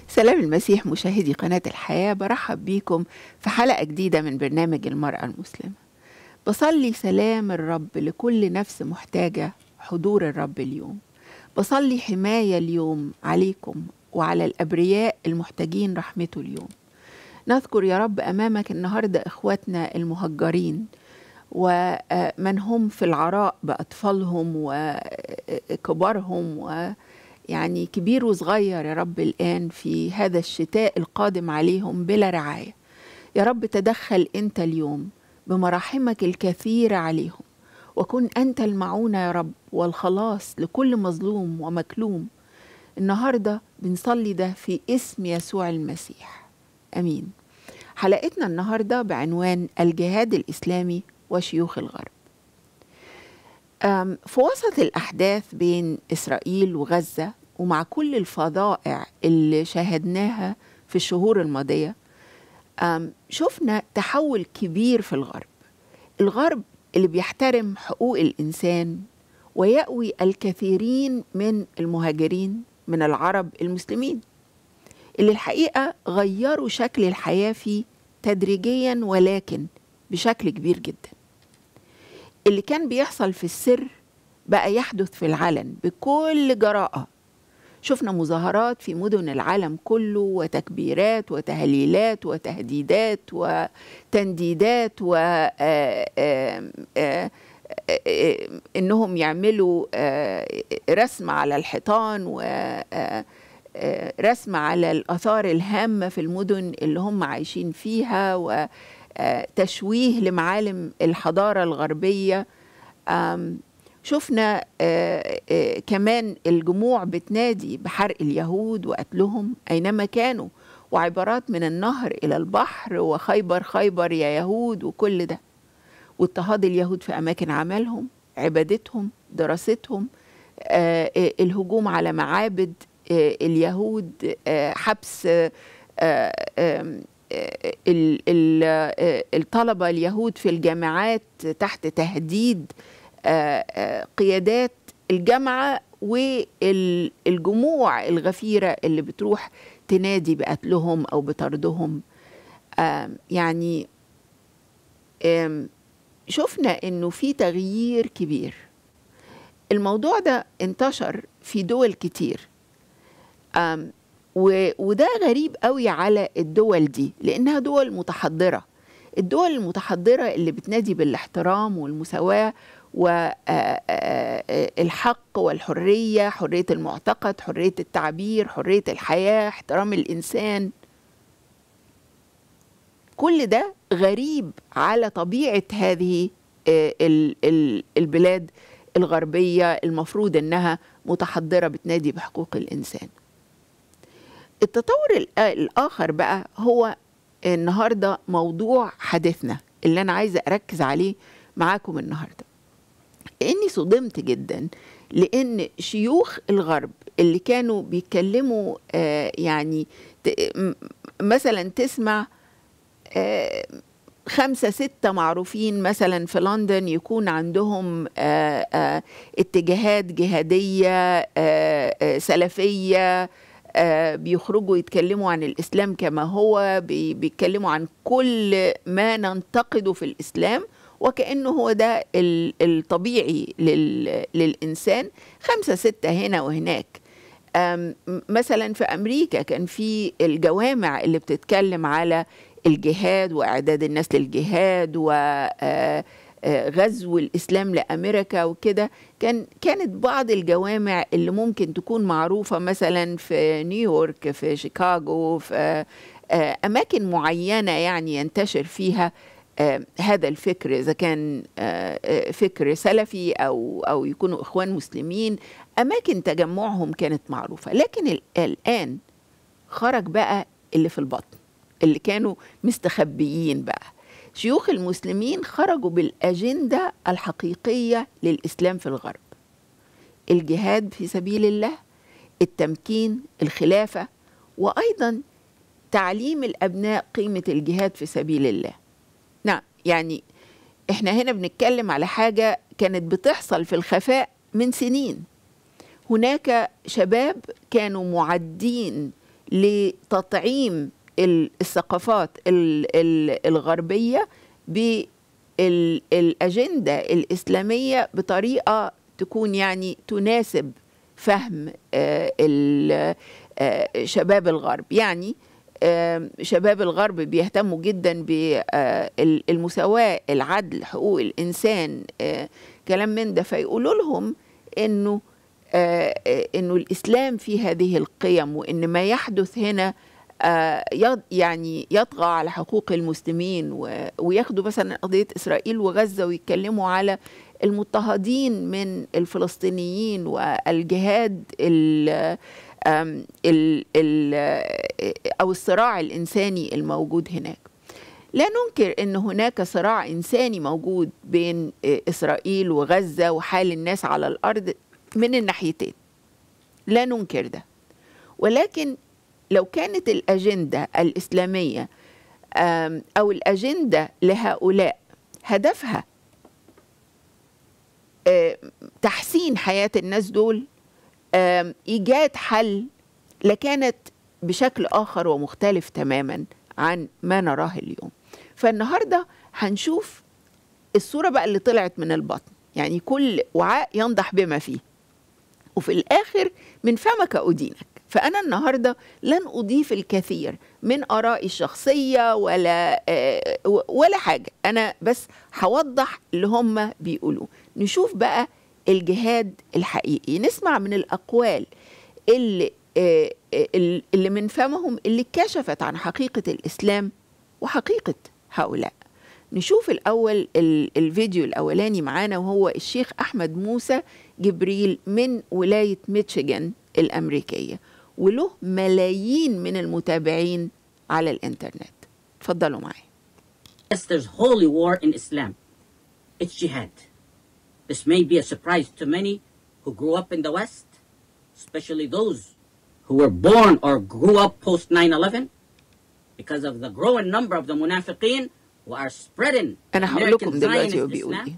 سلام المسيح مشاهدي قناة الحياة برحب بيكم في حلقة جديدة من برنامج المرأة المسلمة بصلي سلام الرب لكل نفس محتاجة حضور الرب اليوم بصلي حماية اليوم عليكم وعلى الأبرياء المحتاجين رحمته اليوم نذكر يا رب أمامك النهاردة إخواتنا المهجرين ومن هم في العراء بأطفالهم وكبارهم ويعني كبير وصغير يا رب الآن في هذا الشتاء القادم عليهم بلا رعاية يا رب تدخل أنت اليوم بمراحمك الكثيرة عليهم وكن أنت المعونة يا رب والخلاص لكل مظلوم ومكلوم النهاردة بنصلي ده في اسم يسوع المسيح أمين حلقتنا النهاردة بعنوان الجهاد الإسلامي وشيوخ الغرب في وسط الأحداث بين إسرائيل وغزة ومع كل الفظائع اللي شاهدناها في الشهور الماضية شفنا تحول كبير في الغرب الغرب اللي بيحترم حقوق الإنسان ويأوي الكثيرين من المهاجرين من العرب المسلمين اللي الحقيقة غيروا شكل الحياة فيه تدريجيا ولكن بشكل كبير جدا اللي كان بيحصل في السر بقى يحدث في العلن بكل جراءة شفنا مظاهرات في مدن العالم كله وتكبيرات وتهليلات وتهديدات وتنديدات و انهم يعملوا رسم على الحيطان و رسم على الاثار الهامه في المدن اللي هم عايشين فيها وتشويه لمعالم الحضاره الغربيه شفنا كمان الجموع بتنادي بحرق اليهود وقتلهم اينما كانوا وعبارات من النهر الى البحر وخيبر خيبر يا يهود وكل ده واضطهاد اليهود في اماكن عملهم عبادتهم دراستهم الهجوم على معابد اليهود حبس الطلبة اليهود في الجامعات تحت تهديد قيادات الجامعة والجموع الغفيرة اللي بتروح تنادي بقتلهم أو بطردهم يعني شفنا انه في تغيير كبير الموضوع ده انتشر في دول كتير أم وده غريب قوي على الدول دي لانها دول متحضره الدول المتحضره اللي بتنادي بالاحترام والمساواه والحق والحريه حريه المعتقد حريه التعبير حريه الحياه احترام الانسان كل ده غريب على طبيعه هذه البلاد الغربيه المفروض انها متحضره بتنادي بحقوق الانسان التطور الاخر بقى هو النهارده موضوع حديثنا اللي انا عايزه اركز عليه معاكم النهارده اني صدمت جدا لان شيوخ الغرب اللي كانوا بيتكلموا آه يعني مثلا تسمع آه خمسة ستة معروفين مثلا في لندن يكون عندهم آآ آآ اتجاهات جهادية آآ سلفية بيخرجوا يتكلموا عن الإسلام كما هو بيتكلموا عن كل ما ننتقده في الإسلام وكأنه هو ده الطبيعي للإنسان خمسة ستة هنا وهناك مثلا في أمريكا كان في الجوامع اللي بتتكلم على الجهاد واعداد الناس للجهاد وغزو الاسلام لامريكا وكده كان كانت بعض الجوامع اللي ممكن تكون معروفه مثلا في نيويورك في شيكاغو في اماكن معينه يعني ينتشر فيها هذا الفكر اذا كان فكر سلفي او او يكونوا اخوان مسلمين اماكن تجمعهم كانت معروفه لكن الان خرج بقى اللي في البطن اللي كانوا مستخبيين بقى شيوخ المسلمين خرجوا بالأجندة الحقيقية للإسلام في الغرب الجهاد في سبيل الله التمكين الخلافة وأيضا تعليم الأبناء قيمة الجهاد في سبيل الله نعم يعني احنا هنا بنتكلم على حاجة كانت بتحصل في الخفاء من سنين هناك شباب كانوا معدين لتطعيم ال- الثقافات ال- ال- الغربيه بالأجندة الإسلامية بطريقة تكون يعني تناسب فهم آه، ال- آه، شباب الغرب يعني آم، شباب الغرب بيهتموا جدا بالمساواة العدل حقوق الإنسان آه، كلام من ده فيقولوا لهم إنه آه، آه، إنه الإسلام فيه هذه القيم وإن ما يحدث هنا آه، يض- يعني يطغى على حقوق المسلمين و- وياخدوا مثلا قضية إسرائيل وغزة ويتكلموا على المضطهدين من الفلسطينيين والجهاد ال آم، ال ال أو الصراع الإنساني الموجود هناك لا ننكر أن هناك صراع إنساني موجود بين آه، إسرائيل وغزة وحال الناس على الأرض من الناحيتين لا ننكر ده ولكن لو كانت الأجندة الإسلامية آم، أو الأجندة لهؤلاء هدفها آه، تحسين حياة الناس دول آم، إيجاد حل لكانت بشكل آخر ومختلف تماما عن ما نراه اليوم فالنهاردة هنشوف الصورة بقى اللي طلعت من البطن يعني كل وعاء ينضح بما فيه وفي الآخر من فمك أدينك فأنا النهاردة لن أضيف الكثير من آرائي الشخصية ولا آه، ولا حاجة أنا بس هوضح اللي هم بيقولوه نشوف بقى الجهاد الحقيقي نسمع من الأقوال اللي آه، آه، اللي من فمهم اللي كشفت عن حقيقة الإسلام وحقيقة هؤلاء نشوف الأول ال- الفيديو الأولاني معانا وهو الشيخ أحمد موسى جبريل من ولاية ميتشيغان الأمريكية وله ملايين من المتابعين على الإنترنت اتفضلوا معي Yes, there's holy war in Islam. It's jihad. This may be a surprise to many who grew up in the West, especially those who were born or grew up post 9 11, because of the growing number of the munafiqeen who are spreading أنا هقول لكم American دلوقتي هو Zionist بيقول Islam. إيه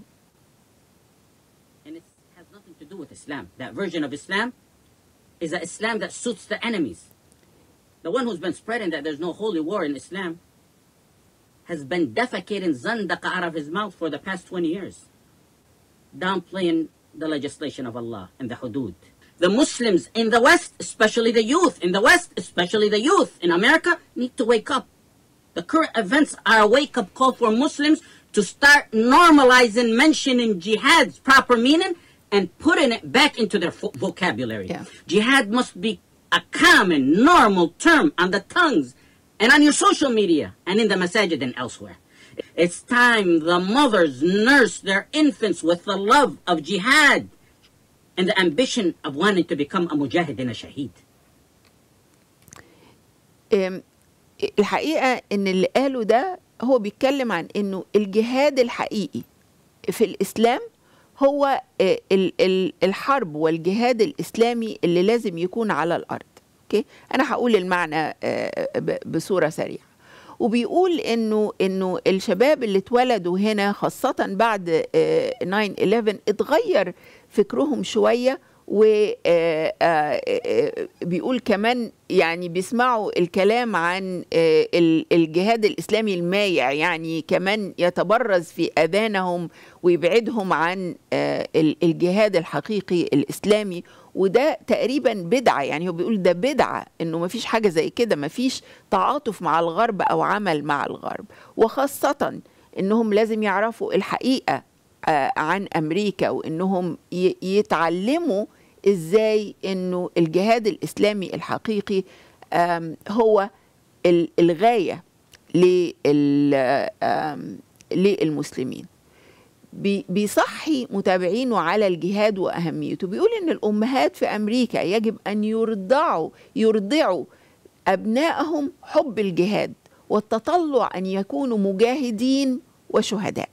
And it has nothing to do with Islam. That version of Islam is an Islam that suits the enemies. The one who's been spreading that there's no holy war in Islam has been defecating zandaqa out of his mouth for the past 20 years, downplaying the legislation of Allah and the hudud. The Muslims in the West, especially the youth in the West, especially the youth in America, need to wake up. The current events are a wake up call for Muslims to start normalizing mentioning jihad's proper meaning and putting it back into their vo- vocabulary. Yeah. Jihad must be a common, normal term on the tongues and on your social media and in the masajid and elsewhere. It's time the mothers nurse their infants with the love of jihad and the ambition of wanting to become a mujahid and a shaheed. أم، الحقيقة إن اللي قاله ده هو بيتكلم عن إنه الجهاد الحقيقي في الإسلام هو آه، ال- ال- الحرب والجهاد الإسلامي اللي لازم يكون على الأرض أوكي أنا هقول المعنى آه، ب- بصورة سريعة وبيقول إنه إنه الشباب اللي اتولدوا هنا خاصة بعد آه، 9/11 اتغير فكرهم شوية وبيقول كمان يعني بيسمعوا الكلام عن آه، ال- الجهاد الإسلامي المايع يعني كمان يتبرز في أذانهم ويبعدهم عن آه، ال- الجهاد الحقيقي الإسلامي وده تقريبا بدعة يعني هو بيقول ده بدعة إنه مفيش حاجة زي كده مفيش تعاطف مع الغرب أو عمل مع الغرب وخاصة إنهم لازم يعرفوا الحقيقة آه، عن امريكا وانهم ي- يتعلموا ازاي انه الجهاد الاسلامي الحقيقي آم، هو ال- الغايه لل- آم، للمسلمين بي- بيصحي متابعينه على الجهاد واهميته بيقول ان الامهات في امريكا يجب ان يرضعوا يرضعوا ابنائهم حب الجهاد والتطلع ان يكونوا مجاهدين وشهداء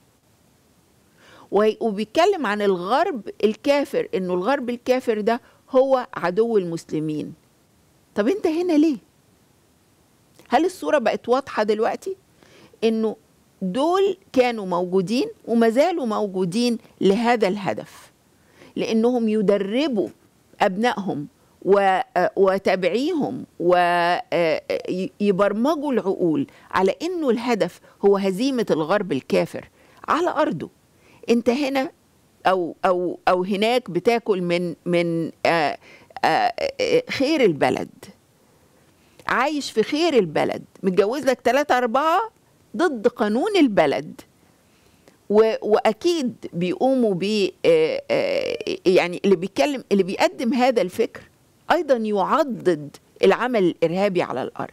و- وبيتكلم عن الغرب الكافر انه الغرب الكافر ده هو عدو المسلمين طب انت هنا ليه هل الصورة بقت واضحة دلوقتي انه دول كانوا موجودين وما زالوا موجودين لهذا الهدف لانهم يدربوا ابنائهم و- وتابعيهم ويبرمجوا العقول على انه الهدف هو هزيمه الغرب الكافر على ارضه انت هنا او او او هناك بتاكل من من آه، آه، آه، خير البلد عايش في خير البلد متجوز لك ثلاثة أربعة ضد قانون البلد و... واكيد بيقوموا ب آه، آه، يعني اللي بيتكلم اللي بيقدم هذا الفكر ايضا يعضد العمل الارهابي على الارض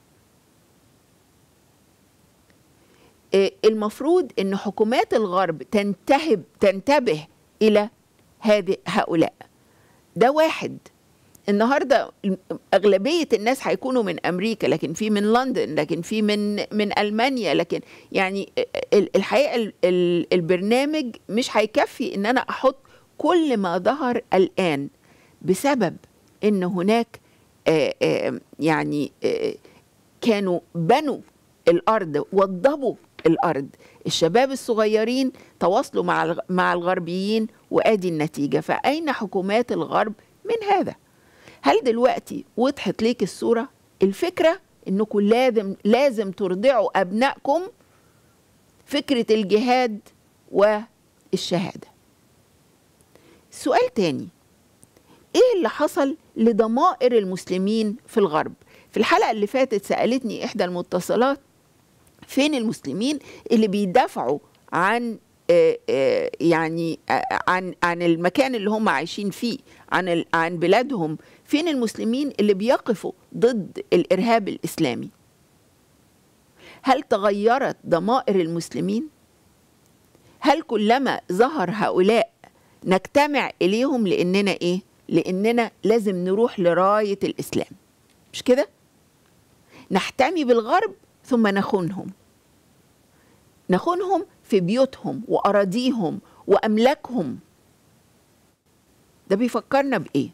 آه، المفروض ان حكومات الغرب تنتهب تنتبه الى هذه هؤلاء ده واحد النهارده اغلبيه الناس هيكونوا من امريكا لكن في من لندن لكن في من من المانيا لكن يعني ال- الحقيقه ال- ال- البرنامج مش هيكفي ان انا احط كل ما ظهر الان بسبب ان هناك آه، آه، يعني آه، كانوا بنوا الارض وضبوا الارض الشباب الصغيرين تواصلوا مع الغ- مع الغربيين وادي النتيجه فاين حكومات الغرب من هذا هل دلوقتي وضحت ليك الصوره الفكره انكم لازم لازم ترضعوا ابنائكم فكره الجهاد والشهاده سؤال تاني ايه اللي حصل لضمائر المسلمين في الغرب في الحلقه اللي فاتت سالتني احدى المتصلات فين المسلمين اللي بيدافعوا عن آه، آه، يعني آه، عن عن المكان اللي هم عايشين فيه عن ال- عن بلادهم فين المسلمين اللي بيقفوا ضد الارهاب الاسلامي هل تغيرت ضمائر المسلمين هل كلما ظهر هؤلاء نجتمع اليهم لاننا ايه لاننا لازم نروح لرايه الاسلام مش كده نحتمي بالغرب ثم نخونهم نخونهم في بيوتهم واراضيهم واملاكهم ده بيفكرنا بايه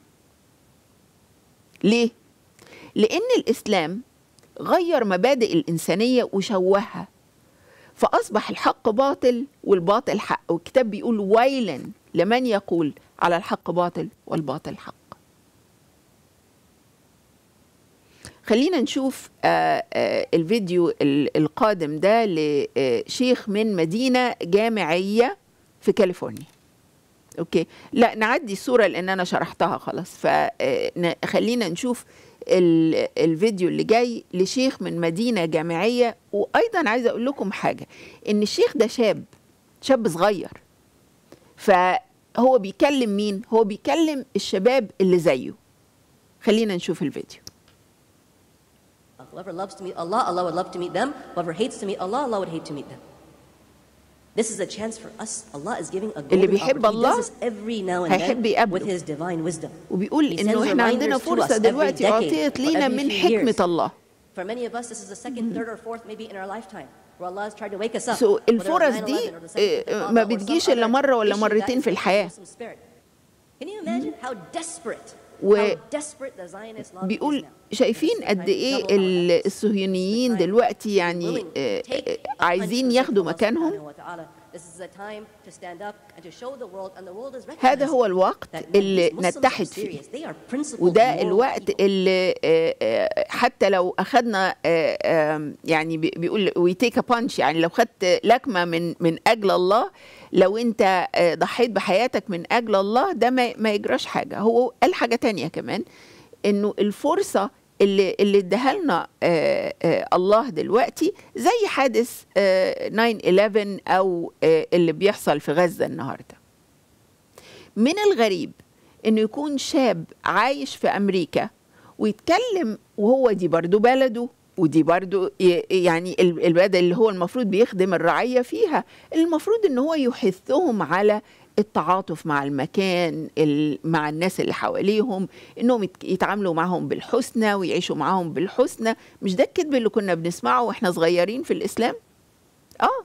ليه لان الاسلام غير مبادئ الانسانيه وشوهها فاصبح الحق باطل والباطل حق والكتاب بيقول ويلا لمن يقول على الحق باطل والباطل حق خلينا نشوف آه، آه، الفيديو ال- القادم ده لشيخ من مدينة جامعية في كاليفورنيا اوكي لا نعدي الصورة لان انا شرحتها خلاص فخلينا نشوف ال- الفيديو اللي جاي لشيخ من مدينة جامعية وايضا عايزة اقول لكم حاجة ان الشيخ ده شاب شاب صغير فهو بيكلم مين هو بيكلم الشباب اللي زيه خلينا نشوف الفيديو Whoever loves to meet Allah, Allah would love to meet them. Whoever hates to meet Allah, Allah would hate to meet them. This is a chance for us. Allah is giving a اللي golden بيحب opportunity. He الله does this every now and هيحب then يقابله. with His divine wisdom. وبيقول He انه sends احنا عندنا reminders to فرصه us every دلوقتي decade اعطيت or لينا every من few حكمه years. الله For many of us, this is the 2nd third, or fourth, maybe in our lifetime, where Allah has tried to wake us up. So, whether it was الفرص 9/11 دي، or the second آه، intifada ما or some بتجيش إلا other مرة ولا issue that مرتين is في الحياة. Muslim spirit. Can you imagine how desperate, و- how desperate the Zionist lobby is بيقول now? شايفين This is the قد time to ايه double our ال- efforts. الصهيونيين This is the time دلوقتي to be يعني willing to آه، take آه، a عايزين punch for ياخدوا Allah مكانهم subhanahu wa ta'ala. This is a time to stand up and to show the world, and the world is هذا recognizing هو الوقت that, man, اللي these Muslims are نتحد فيه serious. They are principled, وده moral الوقت people. اللي آه، آه، حتى لو اخذنا آه، آم، يعني بي- بيقول وي تيك ا بانش يعني لو خدت لكمه من من اجل الله لو انت آه، ضحيت بحياتك من اجل الله ده ما ما يجراش حاجه هو قال حاجه تانية كمان انه الفرصه اللي اللي اداها لنا آه، آه، الله دلوقتي زي حادث آه، 9/11 او آه، اللي بيحصل في غزه النهارده من الغريب انه يكون شاب عايش في امريكا ويتكلم وهو دي برضو بلده ودي برضو ي- يعني ال- البلد اللي هو المفروض بيخدم الرعية فيها المفروض ان هو يحثهم على التعاطف مع المكان ال- مع الناس اللي حواليهم انهم يت- يتعاملوا معهم بالحسنى ويعيشوا معهم بالحسنى مش ده الكذب اللي كنا بنسمعه واحنا صغيرين في الاسلام اه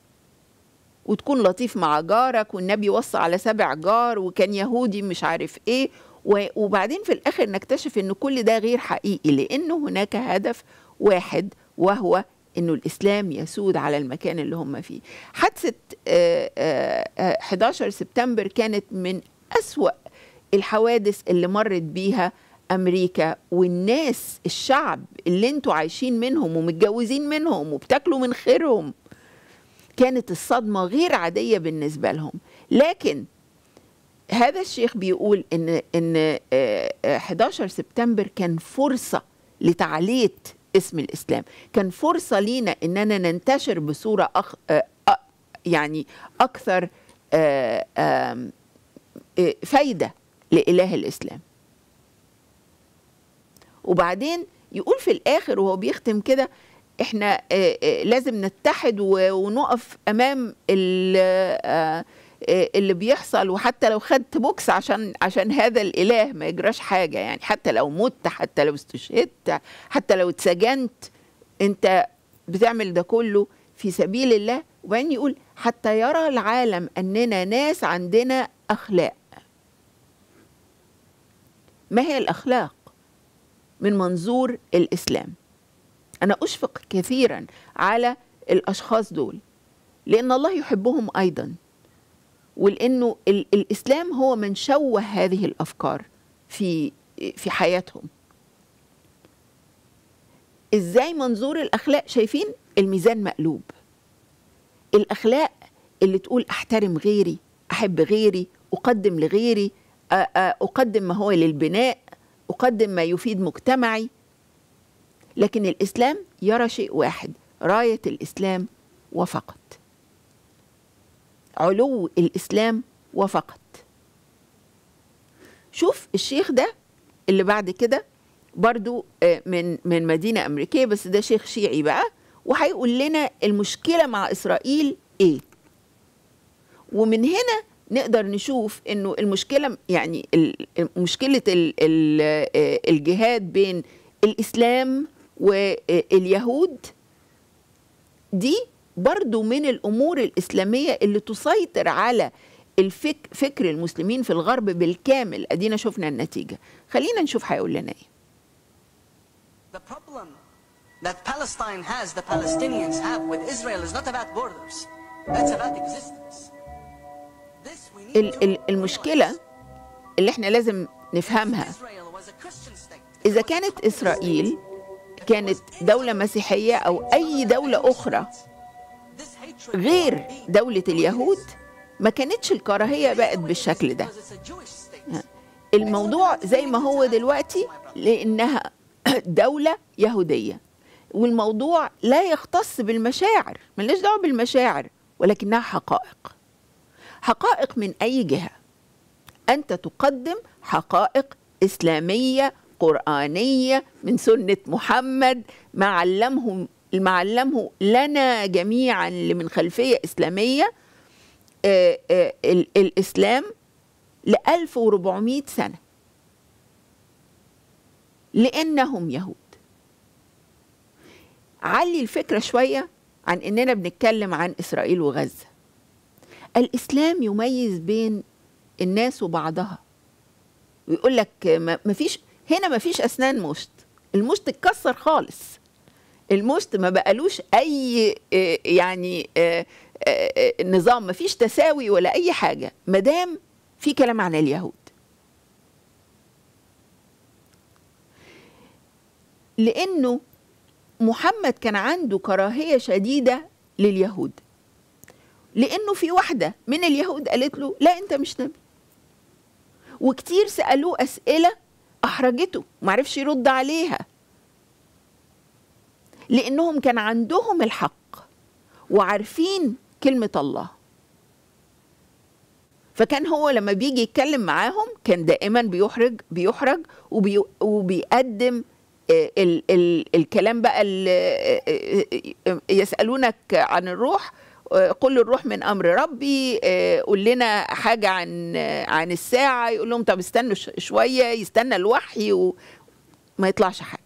وتكون لطيف مع جارك والنبي وصى على سبع جار وكان يهودي مش عارف ايه و- وبعدين في الاخر نكتشف ان كل ده غير حقيقي لانه هناك هدف واحد وهو انه الاسلام يسود على المكان اللي هم فيه حادثه آه، آه، آه، 11 سبتمبر كانت من اسوا الحوادث اللي مرت بيها امريكا والناس الشعب اللي انتوا عايشين منهم ومتجوزين منهم وبتاكلوا من خيرهم كانت الصدمه غير عاديه بالنسبه لهم لكن هذا الشيخ بيقول ان ان آه، آه، 11 سبتمبر كان فرصه لتعليه اسم الاسلام كان فرصه لينا اننا ننتشر بصوره أخ آه، آه، يعني اكثر آه، آم، آه، فايده لاله الاسلام وبعدين يقول في الاخر وهو بيختم كده احنا آه، آه، لازم نتحد و- ونقف امام ال- آه، آه، اللي بيحصل وحتى لو خدت بوكس عشان عشان هذا الاله ما يجراش حاجه يعني حتى لو مت حتى لو استشهدت حتى لو اتسجنت انت بتعمل ده كله في سبيل الله وبعدين يقول حتى يرى العالم اننا ناس عندنا اخلاق ما هي الاخلاق من منظور الاسلام انا اشفق كثيرا على الاشخاص دول لان الله يحبهم ايضا ولانه ال- الاسلام هو من شوه هذه الافكار في في حياتهم ازاي منظور الاخلاق شايفين الميزان مقلوب الاخلاق اللي تقول احترم غيري احب غيري اقدم لغيري أ- أ- اقدم ما هو للبناء اقدم ما يفيد مجتمعي لكن الاسلام يرى شيء واحد رايه الاسلام وفقط علو الاسلام وفقط شوف الشيخ ده اللي بعد كده برضو آه، من من مدينه امريكيه بس ده شيخ شيعي بقى وهيقول لنا المشكله مع اسرائيل ايه ومن هنا نقدر نشوف انه المشكله يعني ال- مشكله ال- ال- آه، الجهاد بين الاسلام واليهود دي برضو من الامور الاسلاميه اللي تسيطر على الفك فكر المسلمين في الغرب بالكامل ادينا شفنا النتيجه خلينا نشوف هيقول لنا ايه The problem that Palestine has, the Palestinians have with Israel is not about borders. That's about existence. This we need ال- to ال- المشكله اللي احنا لازم نفهمها Israel was a Christian state. إذا كانت إسرائيل كانت دولة مسيحية أو أي دولة أخرى This hatred غير دولة اليهود ما كانتش الكراهية بقت بالشكل ده because it's a Jewish state. الموضوع زي ما هو دلوقتي لأنها دولة يهودية والموضوع لا يختص بالمشاعر ملناش دعوة بالمشاعر ولكنها حقائق حقائق من أي جهة أنت تقدم حقائق إسلامية قرآنية من سنة محمد ما علمه ما علمه لنا جميعا اللي من خلفية إسلامية آه، آه، ال- الإسلام ل 1400 سنة لأنهم يهود علي الفكرة شوية عن إننا بنتكلم عن إسرائيل وغزة الإسلام يميز بين الناس وبعضها ويقول لك ما ما فيش هنا ما فيش أسنان مشط المشط اتكسر خالص المشط ما بقالوش أي آه، يعني آه، آه، آه، نظام ما فيش تساوي ولا أي حاجة مدام في كلام عن اليهود لأنه محمد كان عنده كراهية شديدة لليهود لأنه في واحدة من اليهود قالت له لا أنت مش نبي وكتير سألوه أسئلة أحرجته معرفش يرد عليها لأنهم كان عندهم الحق وعارفين كلمة الله فكان هو لما بيجي يتكلم معاهم كان دائما بيحرج بيحرج وبي وبيقدم آه، ال ال الكلام بقى ال- آه، آه، يسألونك عن الروح آه، قل الروح من امر ربي آه، قول لنا حاجه عن آه، عن الساعه يقول لهم طب استنوا ش- شويه يستنى الوحي وما يطلعش حاجه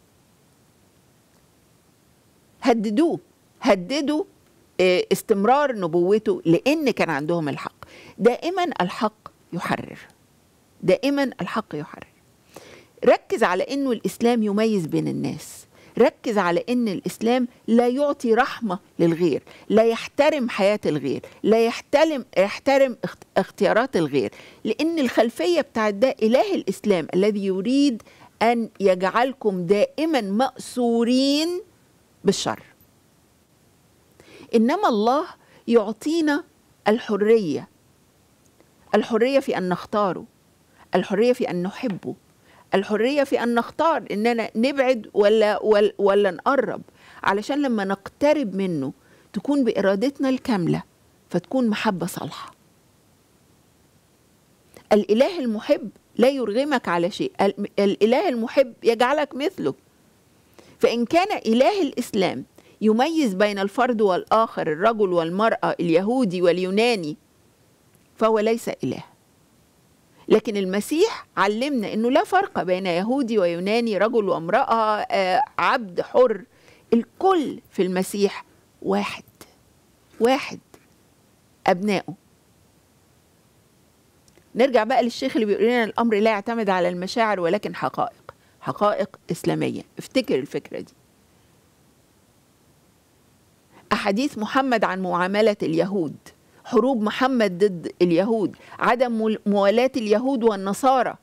هددوه هددوا آه، استمرار نبوته لان كان عندهم الحق دائما الحق يحرر دائما الحق يحرر ركز على انه الاسلام يميز بين الناس ركز على ان الاسلام لا يعطي رحمه للغير لا يحترم حياه الغير لا يحترم يحترم اخت- اختيارات الغير لان الخلفيه بتاعت ده اله الاسلام الذي يريد ان يجعلكم دائما ماسورين بالشر انما الله يعطينا الحريه الحريه في ان نختاره الحريه في ان نحبه الحريه في ان نختار اننا نبعد ولا ولا, ولا نقرب علشان لما نقترب منه تكون بارادتنا الكامله فتكون محبه صالحه الاله المحب لا يرغمك على شيء ال- الاله المحب يجعلك مثله فان كان اله الاسلام يميز بين الفرد والاخر الرجل والمراه اليهودي واليوناني فهو ليس اله لكن المسيح علمنا انه لا فرق بين يهودي ويوناني رجل وامراه آه، عبد حر الكل في المسيح واحد واحد ابنائه نرجع بقى للشيخ اللي بيقول لنا الامر لا يعتمد على المشاعر ولكن حقائق حقائق اسلاميه افتكر الفكره دي احاديث محمد عن معامله اليهود حروب محمد ضد اليهود عدم مل- موالاه اليهود والنصارى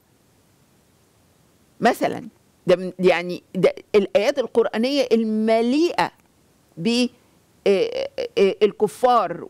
مثلا ده من- يعني ده الايات القرانيه المليئه ب آه، آه، الكفار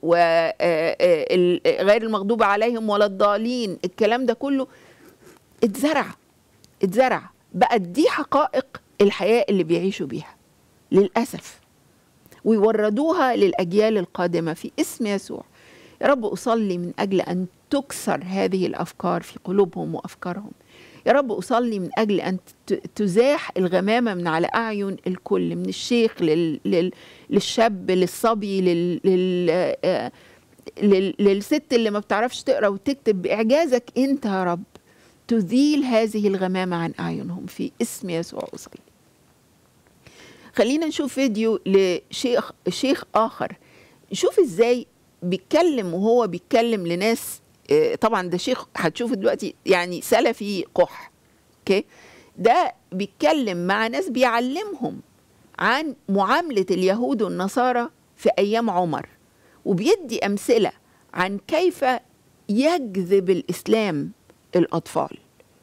وغير المغضوب عليهم ولا الضالين الكلام ده كله اتزرع اتزرع بقت دي حقائق الحياة اللي بيعيشوا بيها للأسف ويوردوها للأجيال القادمة في اسم يسوع يا رب أصلي من أجل أن تكسر هذه الأفكار في قلوبهم وأفكارهم يا رب أصلي من أجل أن ت- تزاح الغمامة من على أعين الكل من الشيخ لل... لل... للشاب للصبي لل... لل... آه، لل... للست اللي ما بتعرفش تقرأ وتكتب بإعجازك أنت يا رب تزيل هذه الغمامة عن أعينهم في اسم يسوع أصلي خلينا نشوف فيديو لشيخ شيخ آخر نشوف إزاي بيتكلم وهو بيتكلم لناس آه، طبعا ده شيخ هتشوفه دلوقتي يعني سلفي قح اوكي ده بيتكلم مع ناس بيعلمهم عن معاملة اليهود والنصارى في أيام عمر وبيدي أمثلة عن كيف يجذب الإسلام الأطفال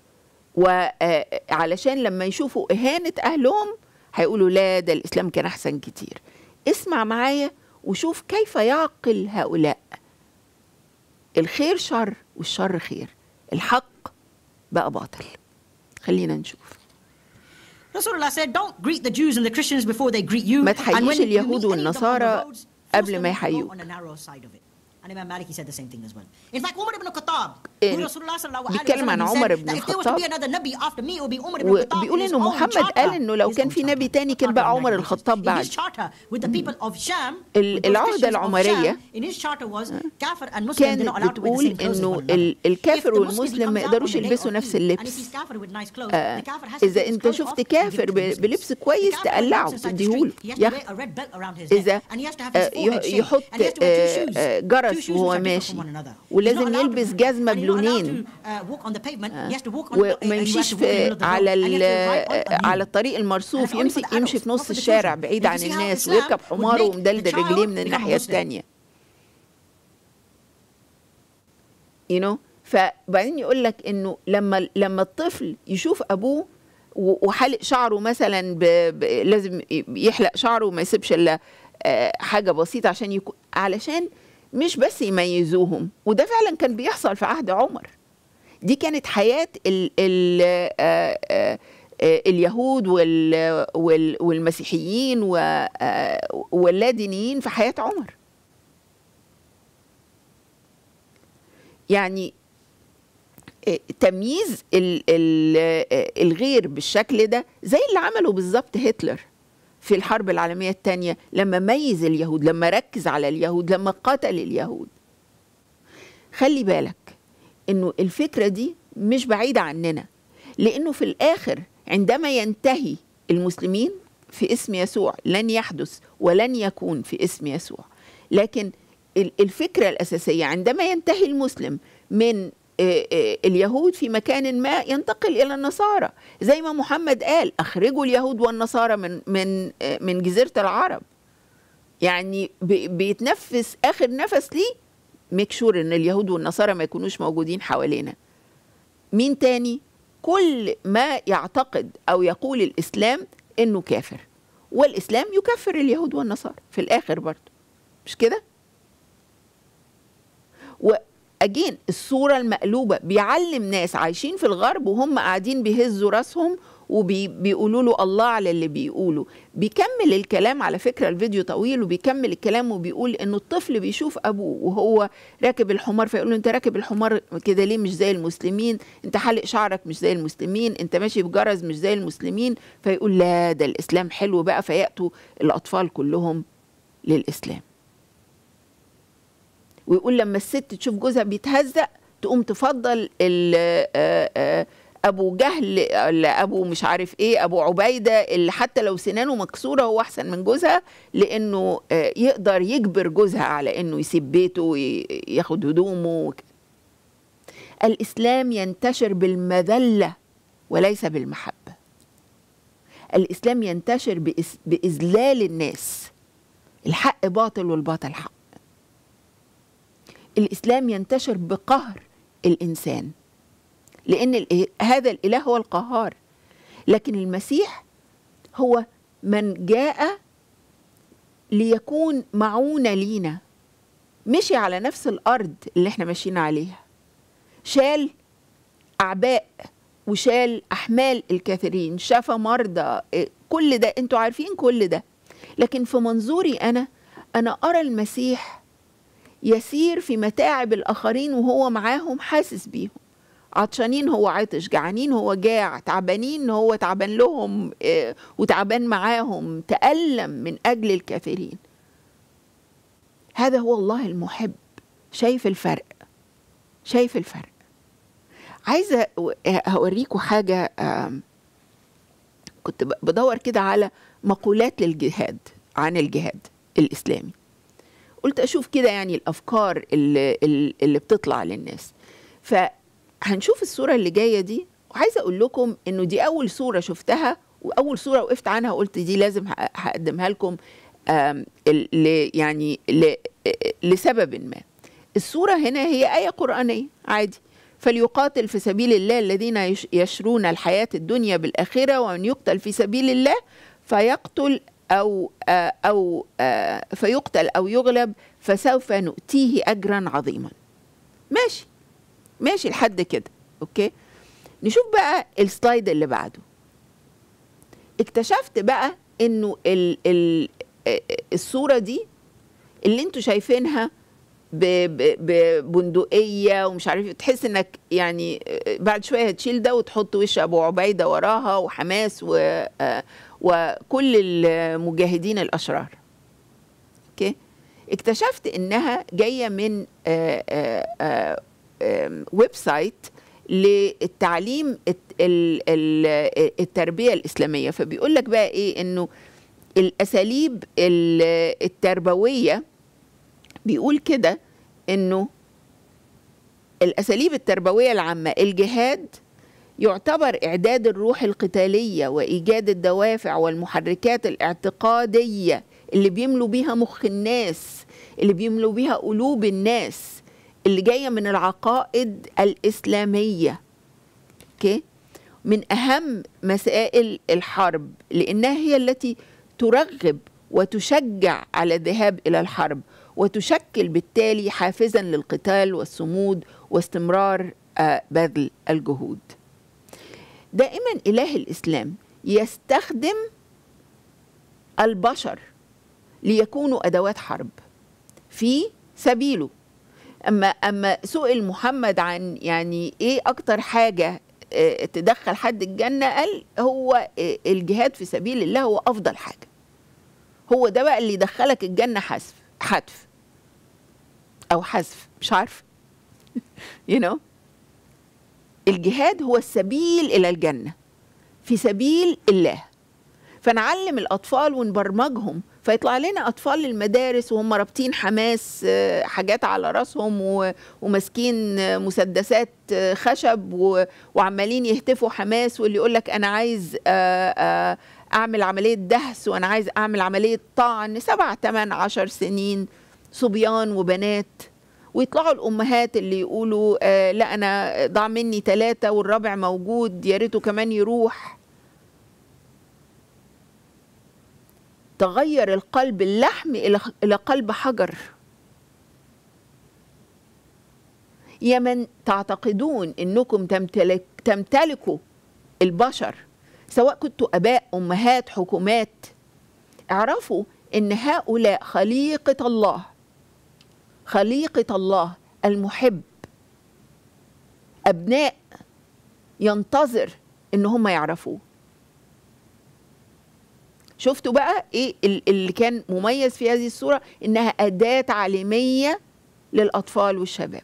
وعلشان لما يشوفوا إهانة أهلهم هيقولوا لا ده الإسلام كان أحسن كتير اسمع معايا وشوف كيف يعقل هؤلاء الخير شر والشر خير الحق بقى باطل خلينا نشوف Rasulullah said, don't greet the Jews and the Christians before they greet you. ما And تحييش when you اليهود meet any of them on the والنصارى roads, قبل force ما them to go يحيوك. on the narrow side of it. And Imam Malik, he said the same thing as well. In fact, Umar ibn Khattab, إن- who Rasulullah sallallahu alayhi بيتكلم wa عن sallam, he عمر said بن that if there was to be الخطاب another Nabi after me, it would be Umar ibn Khattab وبيقول in his إنه own محمد charter. قال إنه لو His كان own في charter. نبي تاني كان Charter بقى of عمر nine الخطاب nations. In بعد. his charter with the people of Sham, ال- with those العهدة Christians of العمرية Sham, in his charter was Kafir and Muslim كانت they're not allowed to wear the بتقول same clothes as إنه one another. ال- الكافر If the Muslim والمسلم ما comes out يقدروش on the day يلبسوا of نفس Eid, اللبس. and if he's Kafir with nice clothes, آه، the Kafir has to إذا take his أنت clothes شفت off and give كافر it to ب- the Muslims. بلبس كويس The Kafir تقلعه walks inside the تديهوله street, he has to يح- wear a red belt around his إذا neck, and he has to have his آه، forehead يح- shaved, يحط and he has to wear two آه، shoes, آه، two جرس shoes وهو which are different ماشي from one another. He's ولازم not allowed يلبس to- جزمة and he's not allowed بلونين to, uh, walk on the pavement. He has to walk on the- وما and he has يمشيش to walk in the middle في of the على road, and he ال- has to ride on a على mule. الطريق المرصوف And only يمشي for the يمشي adults, في نص not for the الشارع children. بعيد And you عن see how الناس Islam ويركب would حماره make ومدلدل the child رجليه من become الناحية Muslim. التانية you know فبعدين يقول لك انه لما لما الطفل يشوف ابوه و- وحلق شعره مثلا ب... ب... لازم يحلق شعره وما يسيبش الا آه، حاجه بسيطه عشان يكون علشان مش بس يميزوهم وده فعلا كان بيحصل في عهد عمر دي كانت حياه ال... ال... آه، آه، آه، اليهود وال... وال... والمسيحيين و... آه، واللادينيين في حياه عمر يعني آه، تمييز ال ال آه، الغير بالشكل ده زي اللي عمله بالظبط هتلر في الحرب العالمية الثانية لما ميز اليهود لما ركز على اليهود لما قتل اليهود خلي بالك انه الفكرة دي مش بعيدة عننا لانه في الاخر عندما ينتهي المسلمين في اسم يسوع لن يحدث ولن يكون في اسم يسوع لكن ال- الفكرة الأساسية عندما ينتهي المسلم من آه، آه، اليهود في مكان ما ينتقل الى النصارى زي ما محمد قال اخرجوا اليهود والنصارى من من آه، من جزيره العرب يعني بي- بيتنفس اخر نفس ليه ميك شور ان اليهود والنصارى ما يكونوش موجودين حوالينا مين تاني كل ما يعتقد او يقول الاسلام انه كافر والاسلام يكفر اليهود والنصارى في الاخر برضه مش كده واجين الصوره المقلوبه بيعلم ناس عايشين في الغرب وهم قاعدين بيهزوا راسهم وبيقولوا له الله على اللي بيقوله بيكمل الكلام على فكره الفيديو طويل وبيكمل الكلام وبيقول انه الطفل بيشوف ابوه وهو راكب الحمار فيقول له انت راكب الحمار كده ليه مش زي المسلمين انت حالق شعرك مش زي المسلمين انت ماشي بجرز مش زي المسلمين فيقول لا ده الاسلام حلو بقى فياتوا الاطفال كلهم للاسلام ويقول لما الست تشوف جوزها بيتهزق تقوم تفضل ال- آه، آه، ابو جهل ولا ابو مش عارف ايه ابو عبيده اللي حتى لو سنانه مكسوره هو احسن من جوزها لانه آه، يقدر يجبر جوزها على انه يسيب بيته وياخد هدومه وك- الاسلام ينتشر بالمذله وليس بالمحبه الاسلام ينتشر بإس- باذلال الناس الحق باطل والباطل حق الاسلام ينتشر بقهر الانسان لان الإ- هذا الاله هو القهار لكن المسيح هو من جاء ليكون معونه لينا مشي على نفس الارض اللي احنا ماشيين عليها شال اعباء وشال احمال الكثيرين شفى مرضى إيه، كل ده انتوا عارفين كل ده لكن في منظوري انا انا ارى المسيح يسير في متاعب الآخرين وهو معاهم حاسس بيهم عطشانين هو عطش جعانين هو جاع تعبانين هو تعبان لهم آه، وتعبان معاهم تألم من أجل الكافرين هذا هو الله المحب شايف الفرق شايف الفرق عايزة أو- هوريكم حاجة آم، كنت ب- بدور كده على مقولات للجهاد عن الجهاد الإسلامي قلت اشوف كده يعني الافكار اللي, اللي بتطلع للناس فهنشوف الصوره اللي جايه دي وعايزه اقول لكم انه دي اول صوره شفتها واول صوره وقفت عنها قلت دي لازم ه- هقدمها لكم آم، ال- ل- يعني ل- لسبب ما الصوره هنا هي ايه قرانيه عادي فليقاتل في سبيل الله الذين يش- يشرون الحياه الدنيا بالاخره ومن يقتل في سبيل الله فيقتل أو آه، أو آه، فيقتل أو يغلب فسوف نؤتيه أجرا عظيما ماشي ماشي لحد كده أوكي نشوف بقى السلايد اللي بعده اكتشفت بقى إنه ال ال آه، الصورة دي اللي انتوا شايفينها ب- ب- ببندقية ومش عارف تحس انك يعني آه، بعد شوية هتشيل ده وتحط وش ابو عبيدة وراها وحماس و آه، وكل المجاهدين الاشرار اوكي اكتشفت انها جايه من آه، آه، آه، آم، ويب سايت للتعليم الت- ال- ال- التربيه الاسلاميه فبيقول لك بقى ايه انه الاساليب ال- التربويه بيقول كده انه الاساليب التربويه العامه الجهاد يعتبر إعداد الروح القتالية وإيجاد الدوافع والمحركات الاعتقادية اللي بيملوا بيها مخ الناس اللي بيملوا بيها قلوب الناس اللي جاية من العقائد الإسلامية أوكي من أهم مسائل الحرب لأنها هي التي ترغب وتشجع على الذهاب إلى الحرب وتشكل بالتالي حافزا للقتال والصمود واستمرار آه، بذل الجهود دائما إله الإسلام يستخدم البشر ليكونوا أدوات حرب في سبيله أما أما سئل محمد عن يعني إيه أكتر حاجة آه، تدخل حد الجنة قال هو آه، الجهاد في سبيل الله هو أفضل حاجة هو ده بقى اللي يدخلك الجنة حذف حتف أو حذف مش عارفة you know الجهاد هو السبيل إلى الجنة في سبيل الله فنعلم الاطفال ونبرمجهم فيطلع لنا اطفال المدارس وهم رابطين حماس آه، حاجات على راسهم و- وماسكين آه، مسدسات آه، خشب و- وعمالين يهتفوا حماس واللي يقول لك انا عايز آه، آه، اعمل عمليه دهس وانا عايز اعمل عمليه طعن سبع ثمان عشر سنين صبيان وبنات ويطلعوا الامهات اللي يقولوا آه لا انا ضاع مني ثلاثه والرابع موجود يا ريته كمان يروح تغير القلب اللحم الى الى قلب حجر يا من تعتقدون انكم تمتلك تمتلكوا البشر سواء كنتوا اباء امهات حكومات اعرفوا ان هؤلاء خليقه الله خليقه الله المحب ابناء ينتظر ان هم يعرفوه شفتوا بقى ايه ال- اللي كان مميز في هذه الصوره انها اداه تعليميه للاطفال والشباب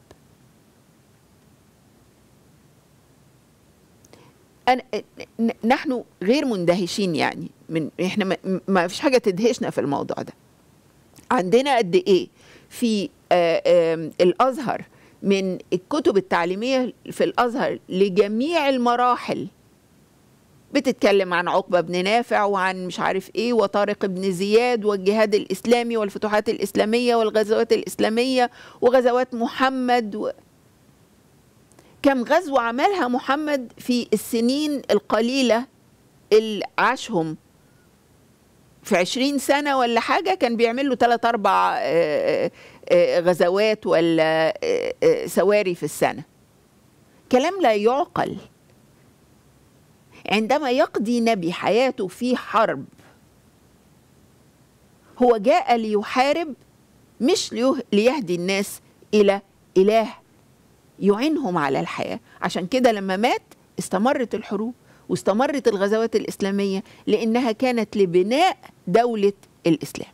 أنا ن- نحن غير مندهشين يعني من احنا ما, ما فيش حاجه تدهشنا في الموضوع ده عندنا قد ايه في آه، آم، الازهر من الكتب التعليميه في الازهر لجميع المراحل بتتكلم عن عقبه بن نافع وعن مش عارف ايه وطارق بن زياد والجهاد الاسلامي والفتوحات الاسلاميه والغزوات الاسلاميه وغزوات محمد و... كم غزوه عملها محمد في السنين القليله اللي عاشهم في عشرين سنة ولا حاجة كان بيعمل له ثلاث أربع آه، آه، غزوات ولا آه، آه، سواري في السنة كلام لا يعقل عندما يقضي نبي حياته في حرب هو جاء ليحارب مش ليه- ليهدي الناس إلى إله يعينهم على الحياة عشان كده لما مات استمرت الحروب واستمرت الغزوات الإسلامية لأنها كانت لبناء دولة الإسلام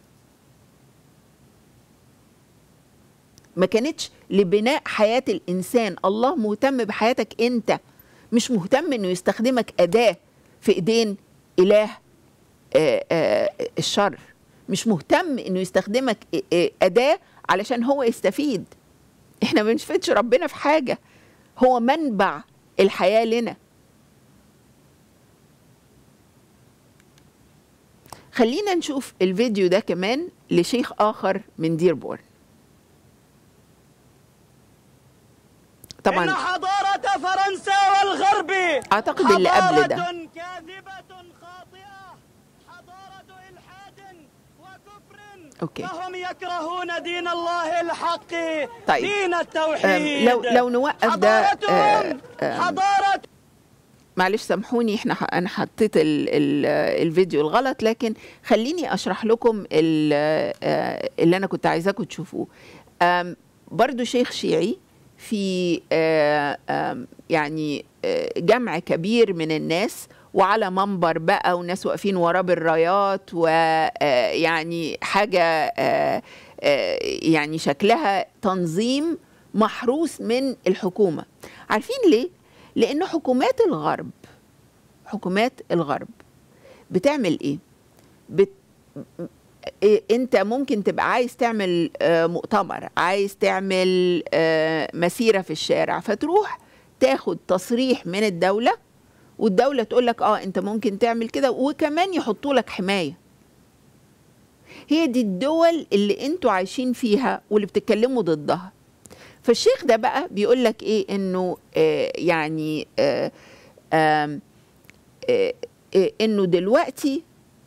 ما كانتش لبناء حياة الإنسان الله مهتم بحياتك أنت مش مهتم أنه يستخدمك أداة في إيدين إله آه، آه، الشر مش مهتم أنه يستخدمك آه، آه، أداة علشان هو يستفيد احنا ما بنشفتش ربنا في حاجة هو منبع الحياة لنا خلينا نشوف الفيديو ده كمان لشيخ آخر من ديربورن إن طبعا حضارة فرنسا والغرب أعتقد اللي قبل ده. حضارة كاذبة خاطئة حضارة إلحاد وكفر أوكي. فهم يكرهون دين الله الحق طيب. دين التوحيد أم، لو- لو نوقف ده، حضارتهم آه، آم، حضارة معلش سامحوني احنا ح- انا حطيت ال ال الفيديو الغلط لكن خليني اشرح لكم ال- آه، اللي انا كنت عايزاكم تشوفوه آم، برضو شيخ شيعي في آه، آم، يعني آه، جمع كبير من الناس وعلى منبر بقى وناس واقفين وراه بالرايات ويعني حاجة آه، آه، يعني شكلها تنظيم محروس من الحكومة عارفين ليه؟ لأن حكومات الغرب حكومات الغرب بتعمل إيه؟ بت... إيه، انت ممكن تبقى عايز تعمل آه، مؤتمر عايز تعمل آه، مسيرة في الشارع فتروح تاخد تصريح من الدولة والدولة تقول لك اه انت ممكن تعمل كده وكمان يحطوا لك حماية هي دي الدول اللي انتوا عايشين فيها واللي بتتكلموا ضدها فالشيخ ده بقى بيقول لك ايه انه آه يعني آه آم، آه آه انه دلوقتي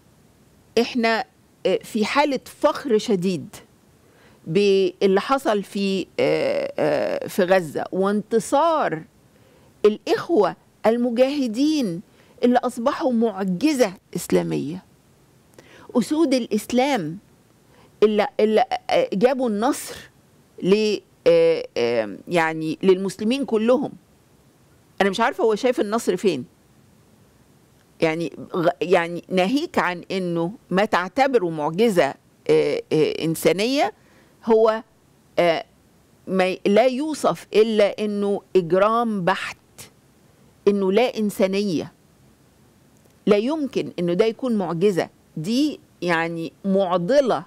احنا آه، في حالة فخر شديد باللي حصل في آه، آه، في غزة وانتصار الإخوة المجاهدين اللي أصبحوا معجزة إسلامية أسود الإسلام اللي, اللي آه، جابوا النصر ل آه، آه، يعني للمسلمين كلهم أنا مش عارفة هو شايف النصر فين يعني غ- يعني ناهيك عن انه ما تعتبره معجزه آه، آه، انسانيه هو آه، ما لا يوصف الا انه اجرام بحت انه لا انسانيه لا يمكن انه ده يكون معجزه دي يعني معضله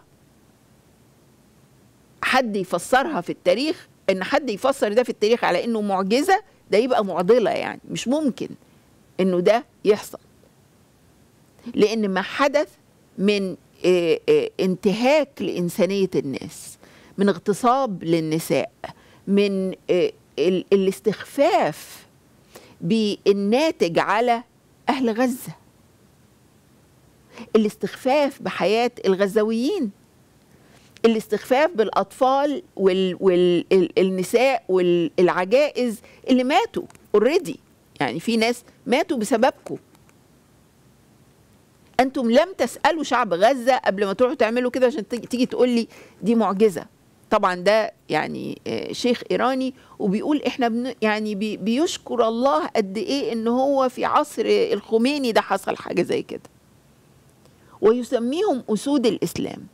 حد يفسرها في التاريخ ان حد يفسر ده في التاريخ على انه معجزه ده يبقى معضله يعني مش ممكن انه ده يحصل لان ما حدث من آه، آه، انتهاك لانسانيه الناس من اغتصاب للنساء من آه، ال- الاستخفاف بالناتج على اهل غزه الاستخفاف بحياه الغزاويين الاستخفاف بالاطفال والنساء والعجائز اللي ماتوا اوريدي يعني في ناس ماتوا بسببكم انتم لم تسالوا شعب غزه قبل ما تروحوا تعملوا كده عشان تيجي- تيجي تقول لي دي معجزه طبعا ده يعني آه، شيخ ايراني وبيقول احنا بن يعني بي بيشكر الله قد ايه ان هو في عصر الخميني ده حصل حاجه زي كده ويسميهم اسود الاسلام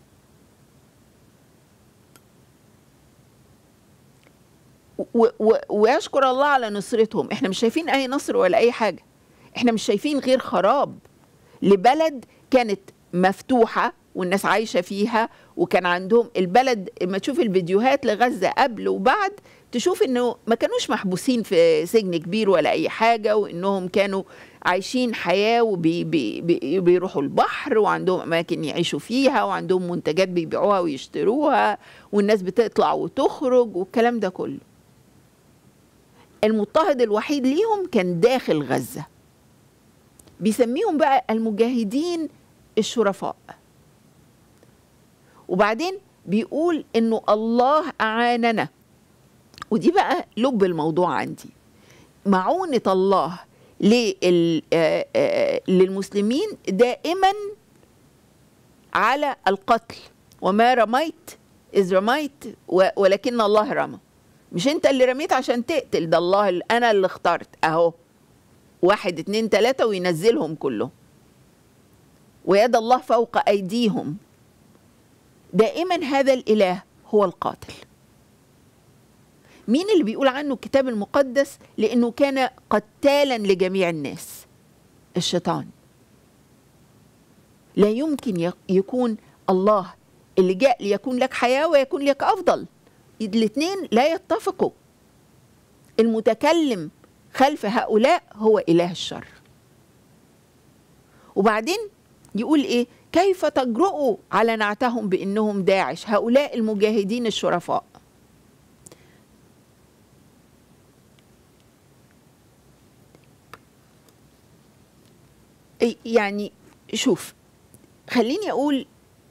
و- و- ويشكر الله على نصرتهم احنا مش شايفين اي نصر ولا اي حاجه احنا مش شايفين غير خراب لبلد كانت مفتوحه والناس عايشه فيها وكان عندهم البلد لما تشوف الفيديوهات لغزه قبل وبعد تشوف انه ما كانوش محبوسين في سجن كبير ولا اي حاجه وانهم كانوا عايشين حياه وبيروحوا البحر وعندهم اماكن يعيشوا فيها وعندهم منتجات بيبيعوها ويشتروها والناس بتطلع وتخرج والكلام ده كله المضطهد الوحيد ليهم كان داخل غزة بيسميهم بقى المجاهدين الشرفاء وبعدين بيقول انه الله اعاننا ودي بقى لب الموضوع عندي معونة الله لل- آه، آه، للمسلمين دائما على القتل وما رميت إذ رميت و- ولكن الله رمى مش انت اللي رميت عشان تقتل ده الله اللي انا اللي اخترت اهو واحد اتنين تلاتة وينزلهم كلهم ويد الله فوق ايديهم دائما هذا الاله هو القاتل مين اللي بيقول عنه الكتاب المقدس لانه كان قتالا لجميع الناس الشيطان لا يمكن يك- يكون الله اللي جاء ليكون لك حياه ويكون لك افضل الاثنين لا يتفقوا المتكلم خلف هؤلاء هو اله الشر وبعدين يقول ايه كيف تجرؤوا على نعتهم بانهم داعش هؤلاء المجاهدين الشرفاء إي- يعني شوف خليني اقول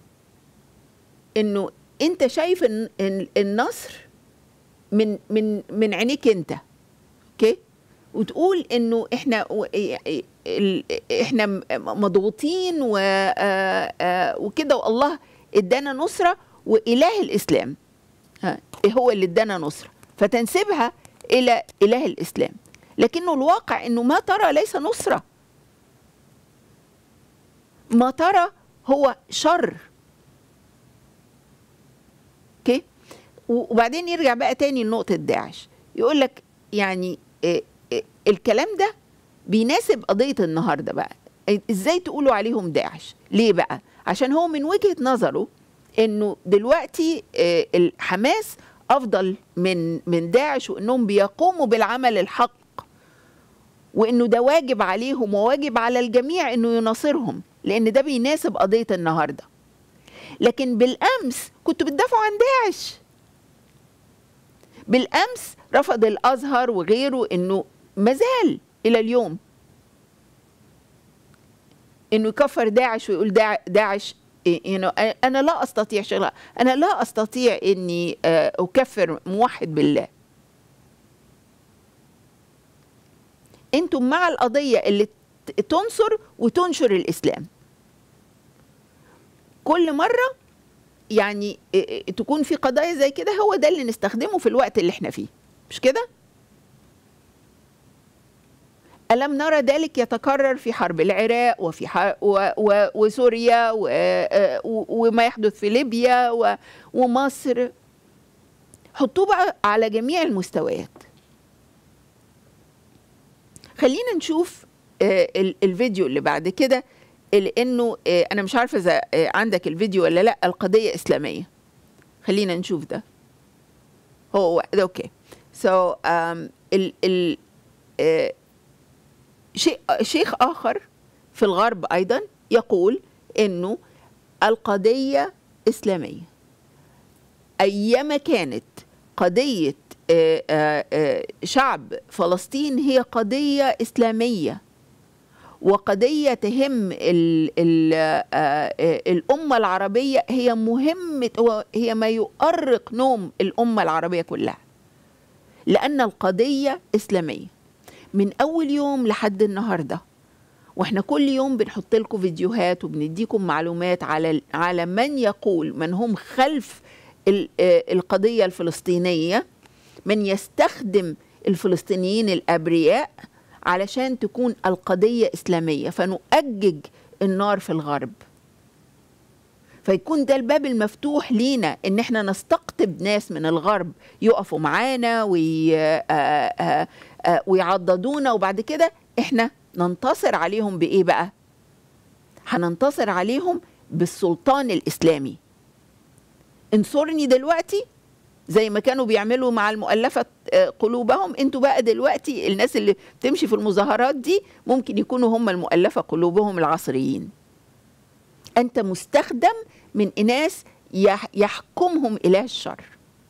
انه انت شايف ان إن النصر من من من عينيك انت اوكي وتقول انه احنا و- ال- ال- احنا م- مضغوطين و- آه، آه، وكده والله ادانا نصره واله الاسلام ها، هو اللي ادانا نصره فتنسبها الى اله الاسلام لكنه الواقع انه ما ترى ليس نصره ما ترى هو شر اوكي وبعدين يرجع بقى تاني لنقطة داعش يقول لك يعني إيه إيه الكلام ده بيناسب قضية النهاردة بقى ازاي تقولوا عليهم داعش ليه بقى عشان هو من وجهة نظره انه دلوقتي إيه الحماس افضل من من داعش وانهم بيقوموا بالعمل الحق وانه ده واجب عليهم وواجب على الجميع انه يناصرهم لان ده بيناسب قضية النهارده لكن بالامس كنتوا بتدافعوا عن داعش بالامس رفض الازهر وغيره انه مازال الى اليوم انه يكفر داعش ويقول داع- داعش إيه- you know, انا لا استطيع شغله انا لا استطيع اني آه، اكفر موحد بالله انتم مع القضيه اللي ت- تنصر وتنشر الاسلام كل مره يعني إيه إيه تكون في قضايا زي كده هو ده اللي نستخدمه في الوقت اللي احنا فيه مش كده ألم نرى ذلك يتكرر في حرب العراق وفي ح... و... و... وسوريا و... آه، و... وما يحدث في ليبيا و... ومصر حطوه بقى على جميع المستويات خلينا نشوف آه، ال- الفيديو اللي بعد كده لانه آه، انا مش عارفه اذا آه، عندك الفيديو ولا لا القضيه اسلاميه خلينا نشوف ده هو واحد اوكي سو so, um, ال ال آه، شيء شيخ اخر في الغرب ايضا يقول انه القضيه اسلاميه ايما كانت قضيه آه، آه، آه، شعب فلسطين هي قضيه اسلاميه وقضيه تهم ال ال آه، آه، الامه العربيه هي مهمه هو- هي ما يؤرق نوم الامه العربيه كلها لان القضيه اسلاميه من اول يوم لحد النهارده واحنا كل يوم بنحط لكم فيديوهات وبنديكم معلومات على على من يقول من هم خلف ال- آه، القضيه الفلسطينيه من يستخدم الفلسطينيين الابرياء علشان تكون القضيه اسلاميه فنؤجج النار في الغرب فيكون ده الباب المفتوح لينا ان احنا نستقطب ناس من الغرب يقفوا معانا وي... آه، آه، آه، ويعضدونا وبعد كده احنا ننتصر عليهم بايه بقى هننتصر عليهم بالسلطان الاسلامي انصرني دلوقتي زي ما كانوا بيعملوا مع المؤلفة آه، قلوبهم انتوا بقى دلوقتي الناس اللي بتمشي في المظاهرات دي ممكن يكونوا هم المؤلفة قلوبهم العصريين انت مستخدم من اناس يح- يحكمهم اله الشر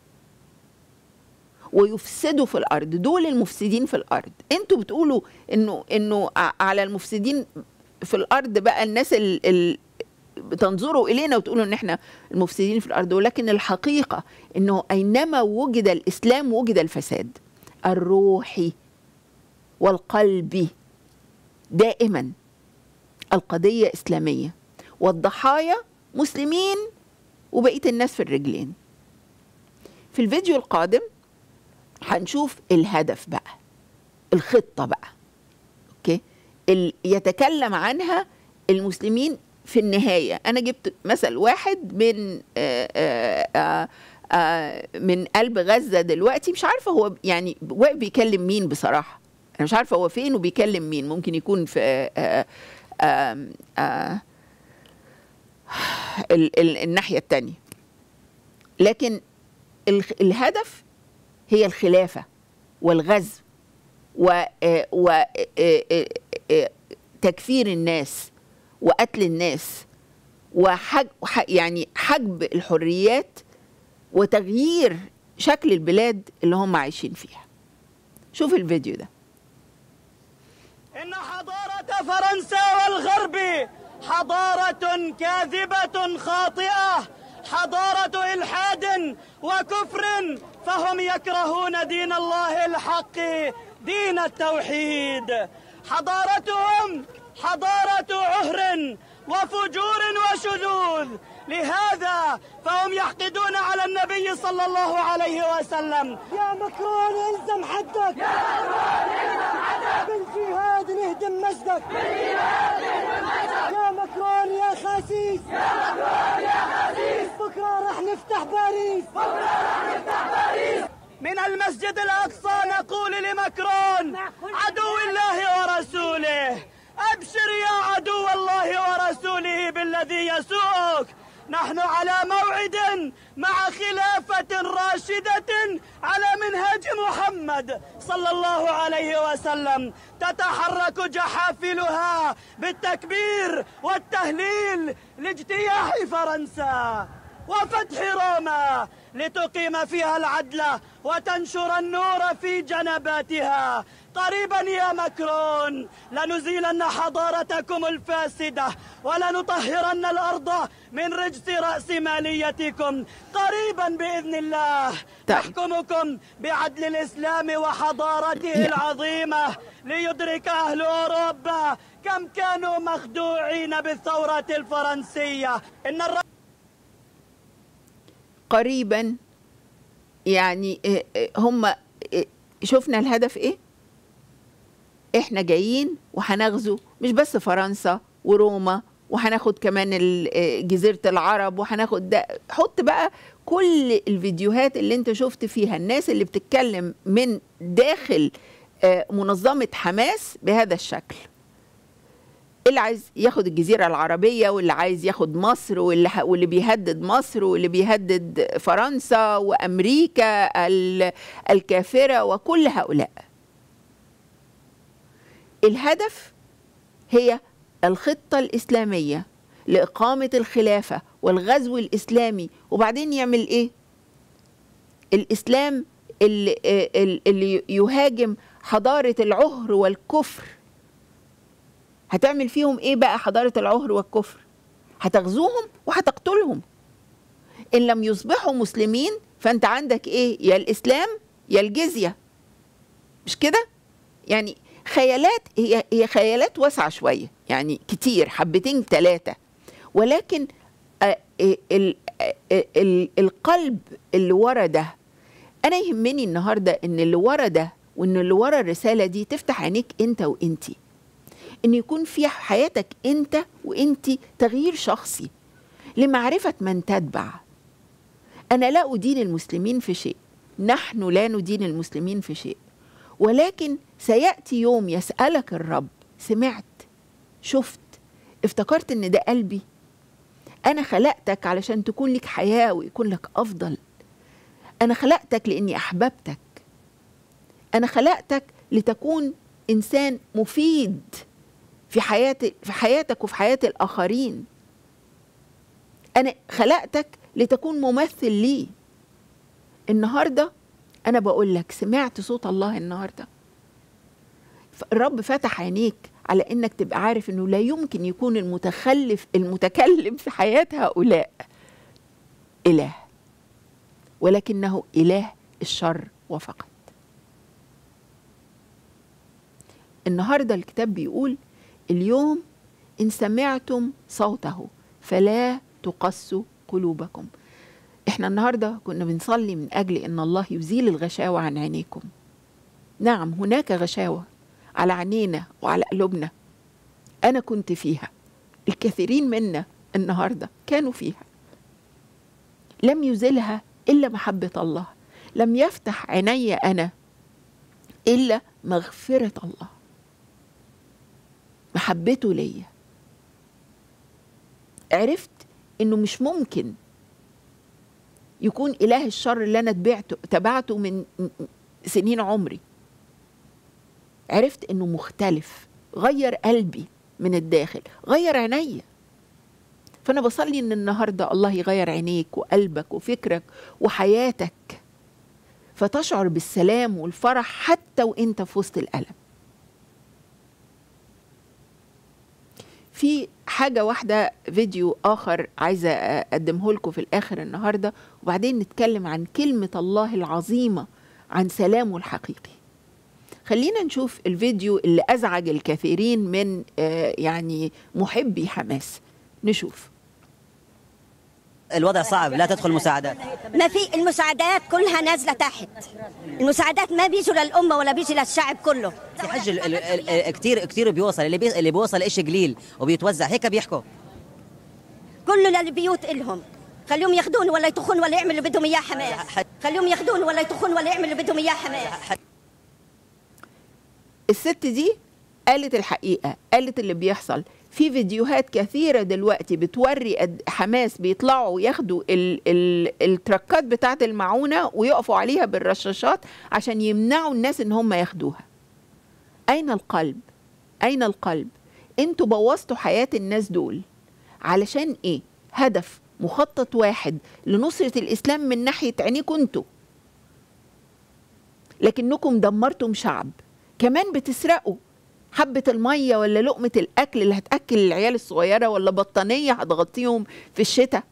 ويفسدوا في الارض دول المفسدين في الارض انتوا بتقولوا انه انه ع- على المفسدين في الارض بقى الناس ال ال بتنظروا الينا وتقولوا ان احنا المفسدين في الارض ولكن الحقيقه انه اينما وجد الاسلام وجد الفساد الروحي والقلبي دائما القضيه اسلاميه والضحايا مسلمين وبقيه الناس في الرجلين في الفيديو القادم هنشوف الهدف بقى الخطه بقى اوكي ال- يتكلم عنها المسلمين في النهايه انا جبت مثل واحد من آآ آآ آآ من قلب غزه دلوقتي مش عارفه هو يعني واقف بيكلم مين بصراحه انا مش عارفه هو فين وبيكلم مين ممكن يكون في آآ آآ آآ ال ال الناحيه الثانيه لكن الخ- الهدف هي الخلافه والغزو و و تكفير الناس وقتل الناس وحج ح- يعني حجب الحريات وتغيير شكل البلاد اللي هم عايشين فيها شوف الفيديو ده إن حضارة فرنسا والغرب حضارة كاذبة خاطئة حضارة إلحاد وكفر فهم يكرهون دين الله الحق دين التوحيد حضارتهم حضارة عهر وفجور وشذوذ لهذا فهم يحقدون على النبي صلى الله عليه وسلم يا مكرون الزم حدك بالجهاد نهدم مسجدك يا مكرون يا خسيس يا مكرون يا خسيس بكره رح نفتح باريس بكره رح نفتح باريس من المسجد الاقصى نقول لمكرون عدو الله ورسوله ابشر يا عدو الله ورسوله بالذي يسوءك نحن على موعد مع خلافة راشدة على منهج محمد صلى الله عليه وسلم تتحرك جحافلها بالتكبير والتهليل لاجتياح فرنسا وفتح روما لتقيم فيها العدل وتنشر النور في جنباتها قريبا يا مكرون لنزيلن حضارتكم الفاسدة ولنطهرن الأرض من رجس رأسماليتكم قريبا بإذن الله طيب. نحكمكم بعدل الإسلام وحضارته العظيمة ليدرك أهل أوروبا كم كانوا مخدوعين بالثورة الفرنسية إن الر... قريبا يعني إيه إيه هم إيه شفنا الهدف ايه احنا جايين وهنغزو مش بس فرنسا وروما وهناخد كمان ال- إيه جزيرة العرب وهناخد ده حط بقى كل الفيديوهات اللي انت شفت فيها الناس اللي بتتكلم من داخل آه، منظمة حماس بهذا الشكل اللي عايز ياخد الجزيرة العربية واللي عايز ياخد مصر واللي, ح- واللي بيهدد مصر واللي بيهدد فرنسا وأمريكا ال- الكافرة وكل هؤلاء الهدف هي الخطة الإسلامية لإقامة الخلافة والغزو الإسلامي وبعدين يعمل إيه؟ الإسلام اللي, اللي يهاجم حضارة العهر والكفر هتعمل فيهم إيه بقى حضارة العهر والكفر؟ هتغزوهم وهتقتلهم إن لم يصبحوا مسلمين فأنت عندك إيه؟ يا الإسلام يا الجزية مش كده؟ يعني خيالات هي هي خيالات واسعه شويه يعني كتير حبتين ثلاثه ولكن آه، ال- ال- آه، ال- القلب اللي ورا ده انا يهمني النهارده ان اللي ورا ده وان اللي ورا الرساله دي تفتح عينيك انت وانتي ان يكون في حياتك انت وانتي تغيير شخصي لمعرفه من تتبع انا لا ادين المسلمين في شيء نحن لا ندين المسلمين في شيء ولكن سياتي يوم يسالك الرب سمعت شفت افتكرت ان ده قلبي انا خلقتك علشان تكون لك حياه ويكون لك افضل انا خلقتك لاني احببتك انا خلقتك لتكون انسان مفيد في حياه في حياتك وفي حياه الاخرين انا خلقتك لتكون ممثل لي النهارده انا بقول لك سمعت صوت الله النهارده الرب فتح عينيك على انك تبقى عارف انه لا يمكن يكون المتخلف المتكلم في حياه هؤلاء اله ولكنه اله الشر وفقط النهارده الكتاب بيقول اليوم ان سمعتم صوته فلا تقسوا قلوبكم احنا النهارده كنا بنصلي من اجل ان الله يزيل الغشاوه عن عينيكم نعم هناك غشاوه على عينينا وعلى قلوبنا انا كنت فيها الكثيرين منا النهارده كانوا فيها لم يزلها الا محبه الله لم يفتح عيني انا الا مغفره الله محبته ليا عرفت انه مش ممكن يكون اله الشر اللي انا تبعته تبعته من سنين عمري عرفت انه مختلف غير قلبي من الداخل غير عينيا فانا بصلي ان النهارده الله يغير عينيك وقلبك وفكرك وحياتك فتشعر بالسلام والفرح حتى وانت في وسط الالم في حاجة واحدة فيديو آخر عايزة أقدمه لكم في الآخر النهاردة وبعدين نتكلم عن كلمة الله العظيمة عن سلامه الحقيقي خلينا نشوف الفيديو اللي أزعج الكثيرين من آه، يعني محبي حماس نشوف الوضع صعب لا تدخل مساعدات ما في المساعدات كلها نازله تحت المساعدات ما بيجوا للامه ولا بيجي للشعب كله في حج ال- ال- ال- كتير كتير بيوصل اللي بي اللي بيوصل إشي قليل وبيتوزع هيك بيحكوا كله للبيوت إلهم خليهم ياخذون ولا يطخون ولا يعملوا اللي بدهم اياه حماس خليهم ياخذون ولا يطخون ولا يعملوا اللي بدهم اياه حماس الست دي قالت الحقيقة قالت اللي بيحصل في فيديوهات كثيرة دلوقتي بتوري قد حماس بيطلعوا ياخدوا ال ال التركات بتاعة المعونة ويقفوا عليها بالرشاشات عشان يمنعوا الناس ان هم ياخدوها أين القلب؟ أين القلب؟ انتوا بوظتوا حياة الناس دول علشان ايه؟ هدف مخطط واحد لنصرة الإسلام من ناحية عينيكم انتوا لكنكم دمرتم شعب كمان بتسرقوا حبة المية ولا لقمة الأكل اللي هتأكل العيال الصغيرة ولا بطانية هتغطيهم في الشتاء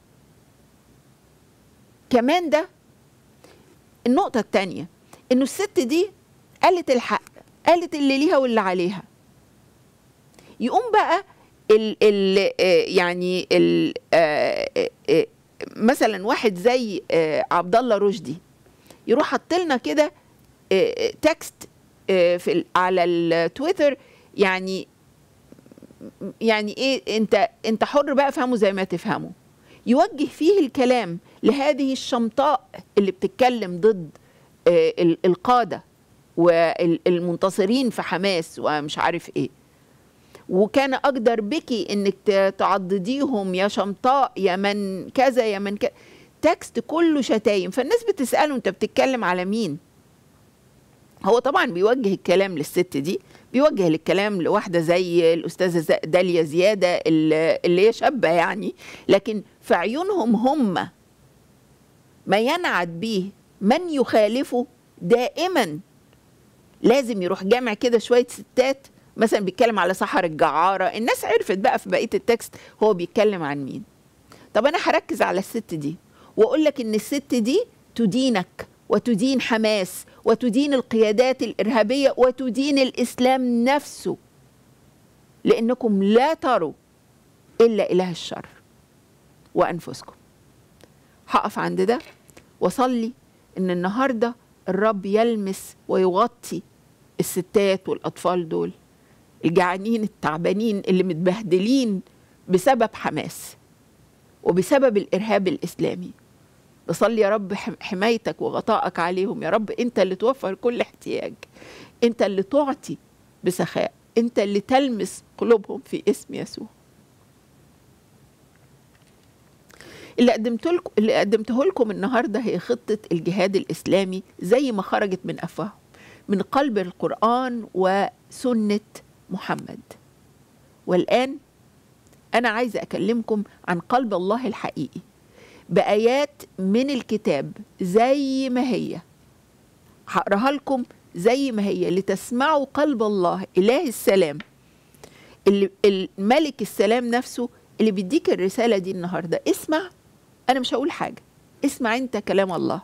كمان ده النقطة التانية إنه الست دي قالت الحق قالت اللي ليها واللي عليها يقوم بقى ال ال آه، يعني ال آه، آه، آه، مثلا واحد زي آه، عبد الله رشدي يروح حط لنا كده آه، تكست آه، في ال- على التويتر يعني يعني ايه انت انت حر بقى فهمه زي ما تفهمه يوجه فيه الكلام لهذه الشمطاء اللي بتتكلم ضد آه، ال- القاده والمنتصرين في حماس ومش عارف ايه وكان أقدر بك إنك ت- تعضديهم يا شمطاء يا من كذا يا من كذا تكست كله شتايم فالناس بتسأله أنت بتتكلم على مين هو طبعا بيوجه الكلام للست دي بيوجه الكلام لواحدة زي الأستاذة ز- داليا زيادة اللي اللي هي شابة يعني لكن في عيونهم هم ما ينعد به من يخالفه دائما لازم يروح جامع كده شوية ستات مثلا بيتكلم على سحر الجعارة الناس عرفت بقى في بقية التكست هو بيتكلم عن مين طب أنا هركز على الست دي وأقول لك إن الست دي تدينك وتدين حماس وتدين القيادات الإرهابية وتدين الإسلام نفسه لأنكم لا تروا إلا إله الشر وأنفسكم هقف عند ده وصلي إن النهاردة الرب يلمس ويغطي الستات والأطفال دول الجعانين التعبانين اللي متبهدلين بسبب حماس وبسبب الإرهاب الإسلامي بصلي يا رب حم- حمايتك وغطائك عليهم يا رب انت اللي توفر كل احتياج انت اللي تعطي بسخاء انت اللي تلمس قلوبهم في اسم يسوع اللي قدمت لكم اللي قدمته لكم النهارده هي خطه الجهاد الاسلامي زي ما خرجت من افواههم من قلب القران وسنه محمد والان انا عايزه اكلمكم عن قلب الله الحقيقي بايات من الكتاب زي ما هي هقراها لكم زي ما هي لتسمعوا قلب الله اله السلام اللي الملك السلام نفسه اللي بيديك الرساله دي النهارده اسمع انا مش هقول حاجه اسمع انت كلام الله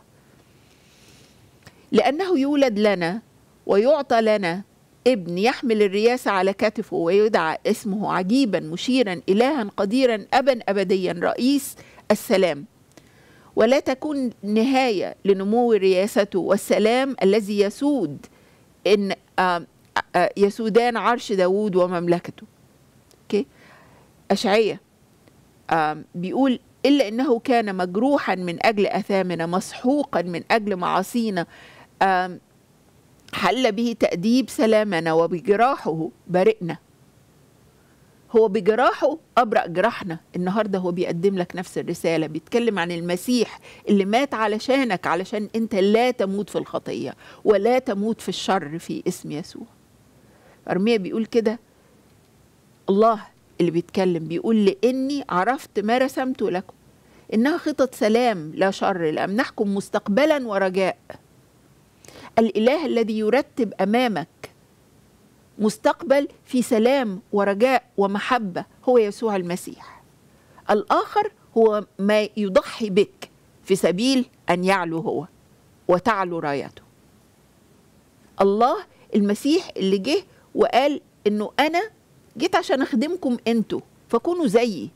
لانه يولد لنا ويعطى لنا ابن يحمل الرياسه على كتفه ويدعى اسمه عجيبا مشيرا الها قديرا ابا ابديا رئيس السلام ولا تكون نهايه لنمو رياسته والسلام الذي يسود ان آم، آه، يسودان عرش داوود ومملكته اوكي اشعياء آم، بيقول إلا إنه كان مجروحا من أجل أثامنا مسحوقا من أجل معاصينا آم، حل به تأديب سلامنا وبجراحه برئنا هو بجراحه أبرأ جراحنا النهاردة هو بيقدم لك نفس الرسالة بيتكلم عن المسيح اللي مات علشانك علشان أنت لا تموت في الخطية ولا تموت في الشر في اسم يسوع أرميا بيقول كده الله اللي بيتكلم بيقول لاني عرفت ما رسمت لكم انها خطط سلام لا شر لامنحكم مستقبلا ورجاء الاله الذي يرتب امامك مستقبل في سلام ورجاء ومحبه هو يسوع المسيح الاخر هو ما يضحي بك في سبيل ان يعلو هو وتعلو رايته الله المسيح اللي جه وقال انه انا جيت عشان اخدمكم انتوا فكونوا زيي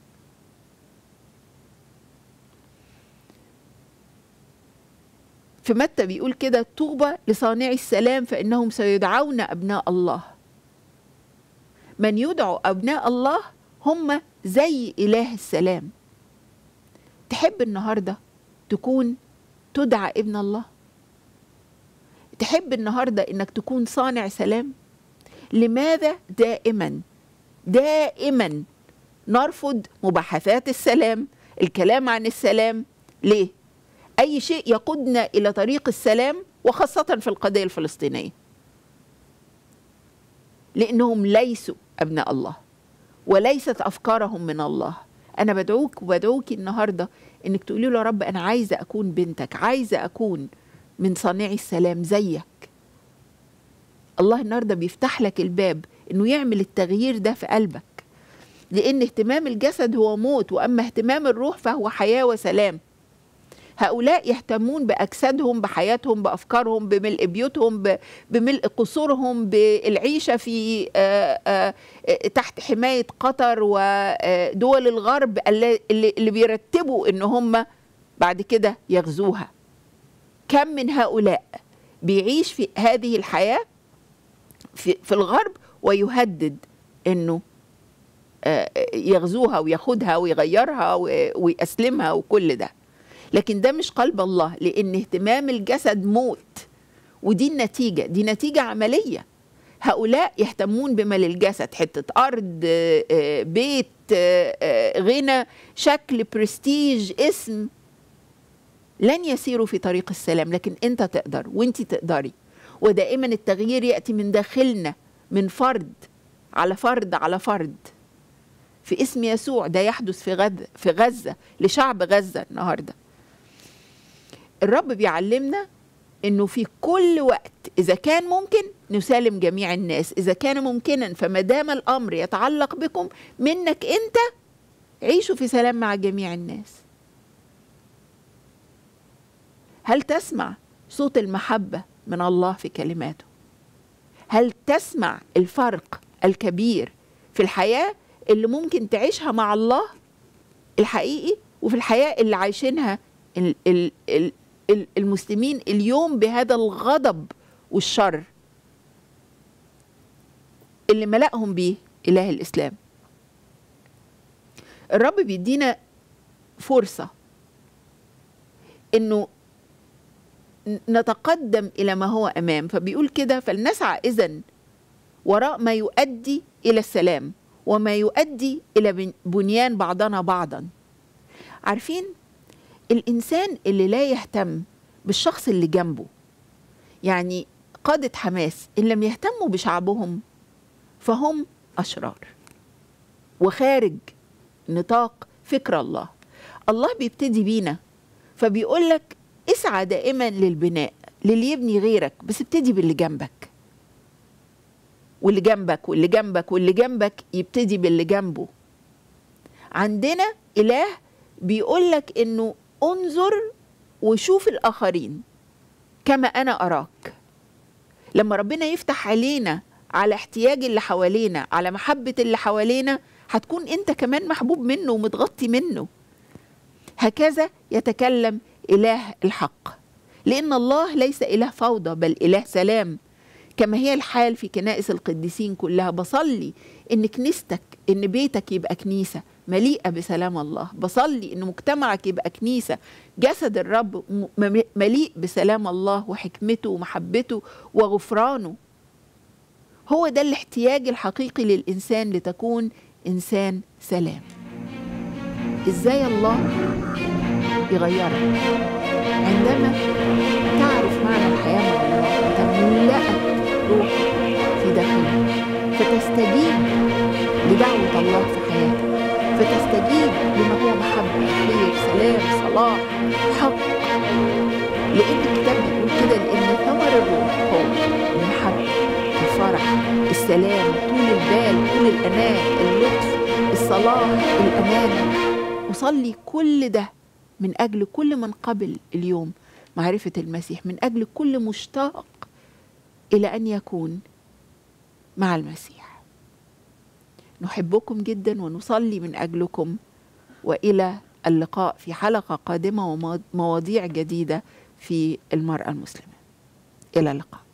في متى بيقول كده طوبى لصانعي السلام فانهم سيدعون ابناء الله من يدعو ابناء الله هم زي اله السلام تحب النهارده تكون تدعى ابن الله تحب النهارده انك تكون صانع سلام لماذا دائما دائما نرفض مباحثات السلام الكلام عن السلام ليه اي شيء يقودنا الى طريق السلام وخاصه في القضيه الفلسطينيه لانهم ليسوا ابناء الله وليست افكارهم من الله انا بدعوك وبدعوك النهارده انك تقولي له يا رب انا عايزه اكون بنتك عايزه اكون من صانعي السلام زيك الله النهارده بيفتح لك الباب انه يعمل التغيير ده في قلبك لان اهتمام الجسد هو موت واما اهتمام الروح فهو حياه وسلام هؤلاء يهتمون باجسادهم بحياتهم بافكارهم بملء بيوتهم ب- بملء قصورهم بالعيشه في آه، آه، آه، تحت حمايه قطر ودول الغرب اللي اللي اللي بيرتبوا ان هم بعد كده يغزوها كم من هؤلاء بيعيش في هذه الحياه في, في الغرب ويهدد انه آه، يغزوها وياخدها ويغيرها و- ويأسلمها وكل ده لكن ده مش قلب الله لان اهتمام الجسد موت ودي النتيجه دي نتيجه عمليه هؤلاء يهتمون بما للجسد حتة أرض آه، آه، بيت آه، آه، غنى شكل برستيج اسم لن يسيروا في طريق السلام لكن انت تقدر وانت تقدري ودائما التغيير ياتي من داخلنا من فرد على فرد على فرد في اسم يسوع ده يحدث في غزه في غزه لشعب غزه النهارده الرب بيعلمنا انه في كل وقت اذا كان ممكن نسالم جميع الناس اذا كان ممكنا فما دام الامر يتعلق بكم منك انت عيشوا في سلام مع جميع الناس هل تسمع صوت المحبة من الله في كلماته؟ هل تسمع الفرق الكبير في الحياة اللي ممكن تعيشها مع الله الحقيقي وفي الحياة اللي عايشينها ال- ال- ال- ال- المسلمين اليوم بهذا الغضب والشر اللي ملأهم بيه إله الإسلام الرب بيدينا فرصة إنه نتقدم الى ما هو امام فبيقول كده فلنسعى اذا وراء ما يؤدي الى السلام وما يؤدي الى بن- بنيان بعضنا بعضا عارفين الانسان اللي لا يهتم بالشخص اللي جنبه يعني قادة حماس إن لم يهتموا بشعبهم فهم أشرار وخارج نطاق فكر الله الله بيبتدي بينا فبيقول لك اسعى دائما للبناء للي يبني غيرك بس ابتدي باللي جنبك واللي جنبك واللي جنبك واللي جنبك يبتدي باللي جنبه عندنا إله بيقول لك إنه انظر وشوف الآخرين كما أنا أراك لما ربنا يفتح علينا على احتياج اللي حوالينا على محبة اللي حوالينا هتكون انت كمان محبوب منه ومتغطي منه هكذا يتكلم إله الحق لأن الله ليس إله فوضى بل إله سلام كما هي الحال في كنائس القديسين كلها بصلي إن كنيستك إن بيتك يبقى كنيسة مليئة بسلام الله بصلي إن مجتمعك يبقى كنيسة جسد الرب م- م- مليء بسلام الله وحكمته ومحبته وغفرانه هو ده الاحتياج الحقيقي للإنسان لتكون إنسان سلام إزاي الله يغيرك عندما تعرف معنى الحياة مع الله وتملأك روح في داخلك فتستجيب لدعوة الله في حياتك فتستجيب لما هو محبة خير سلام صلاح حق لأن الكتاب بيقول كده لأن ثمر الروح هو المحبة الفرح السلام طول البال طول الأناة اللطف الصلاح الأمانة أصلي كل ده من أجل كل من قبل اليوم معرفة المسيح من أجل كل مشتاق إلى أن يكون مع المسيح نحبكم جدا ونصلي من أجلكم وإلى اللقاء في حلقة قادمة ومواضيع جديدة في المرأة المسلمة إلى اللقاء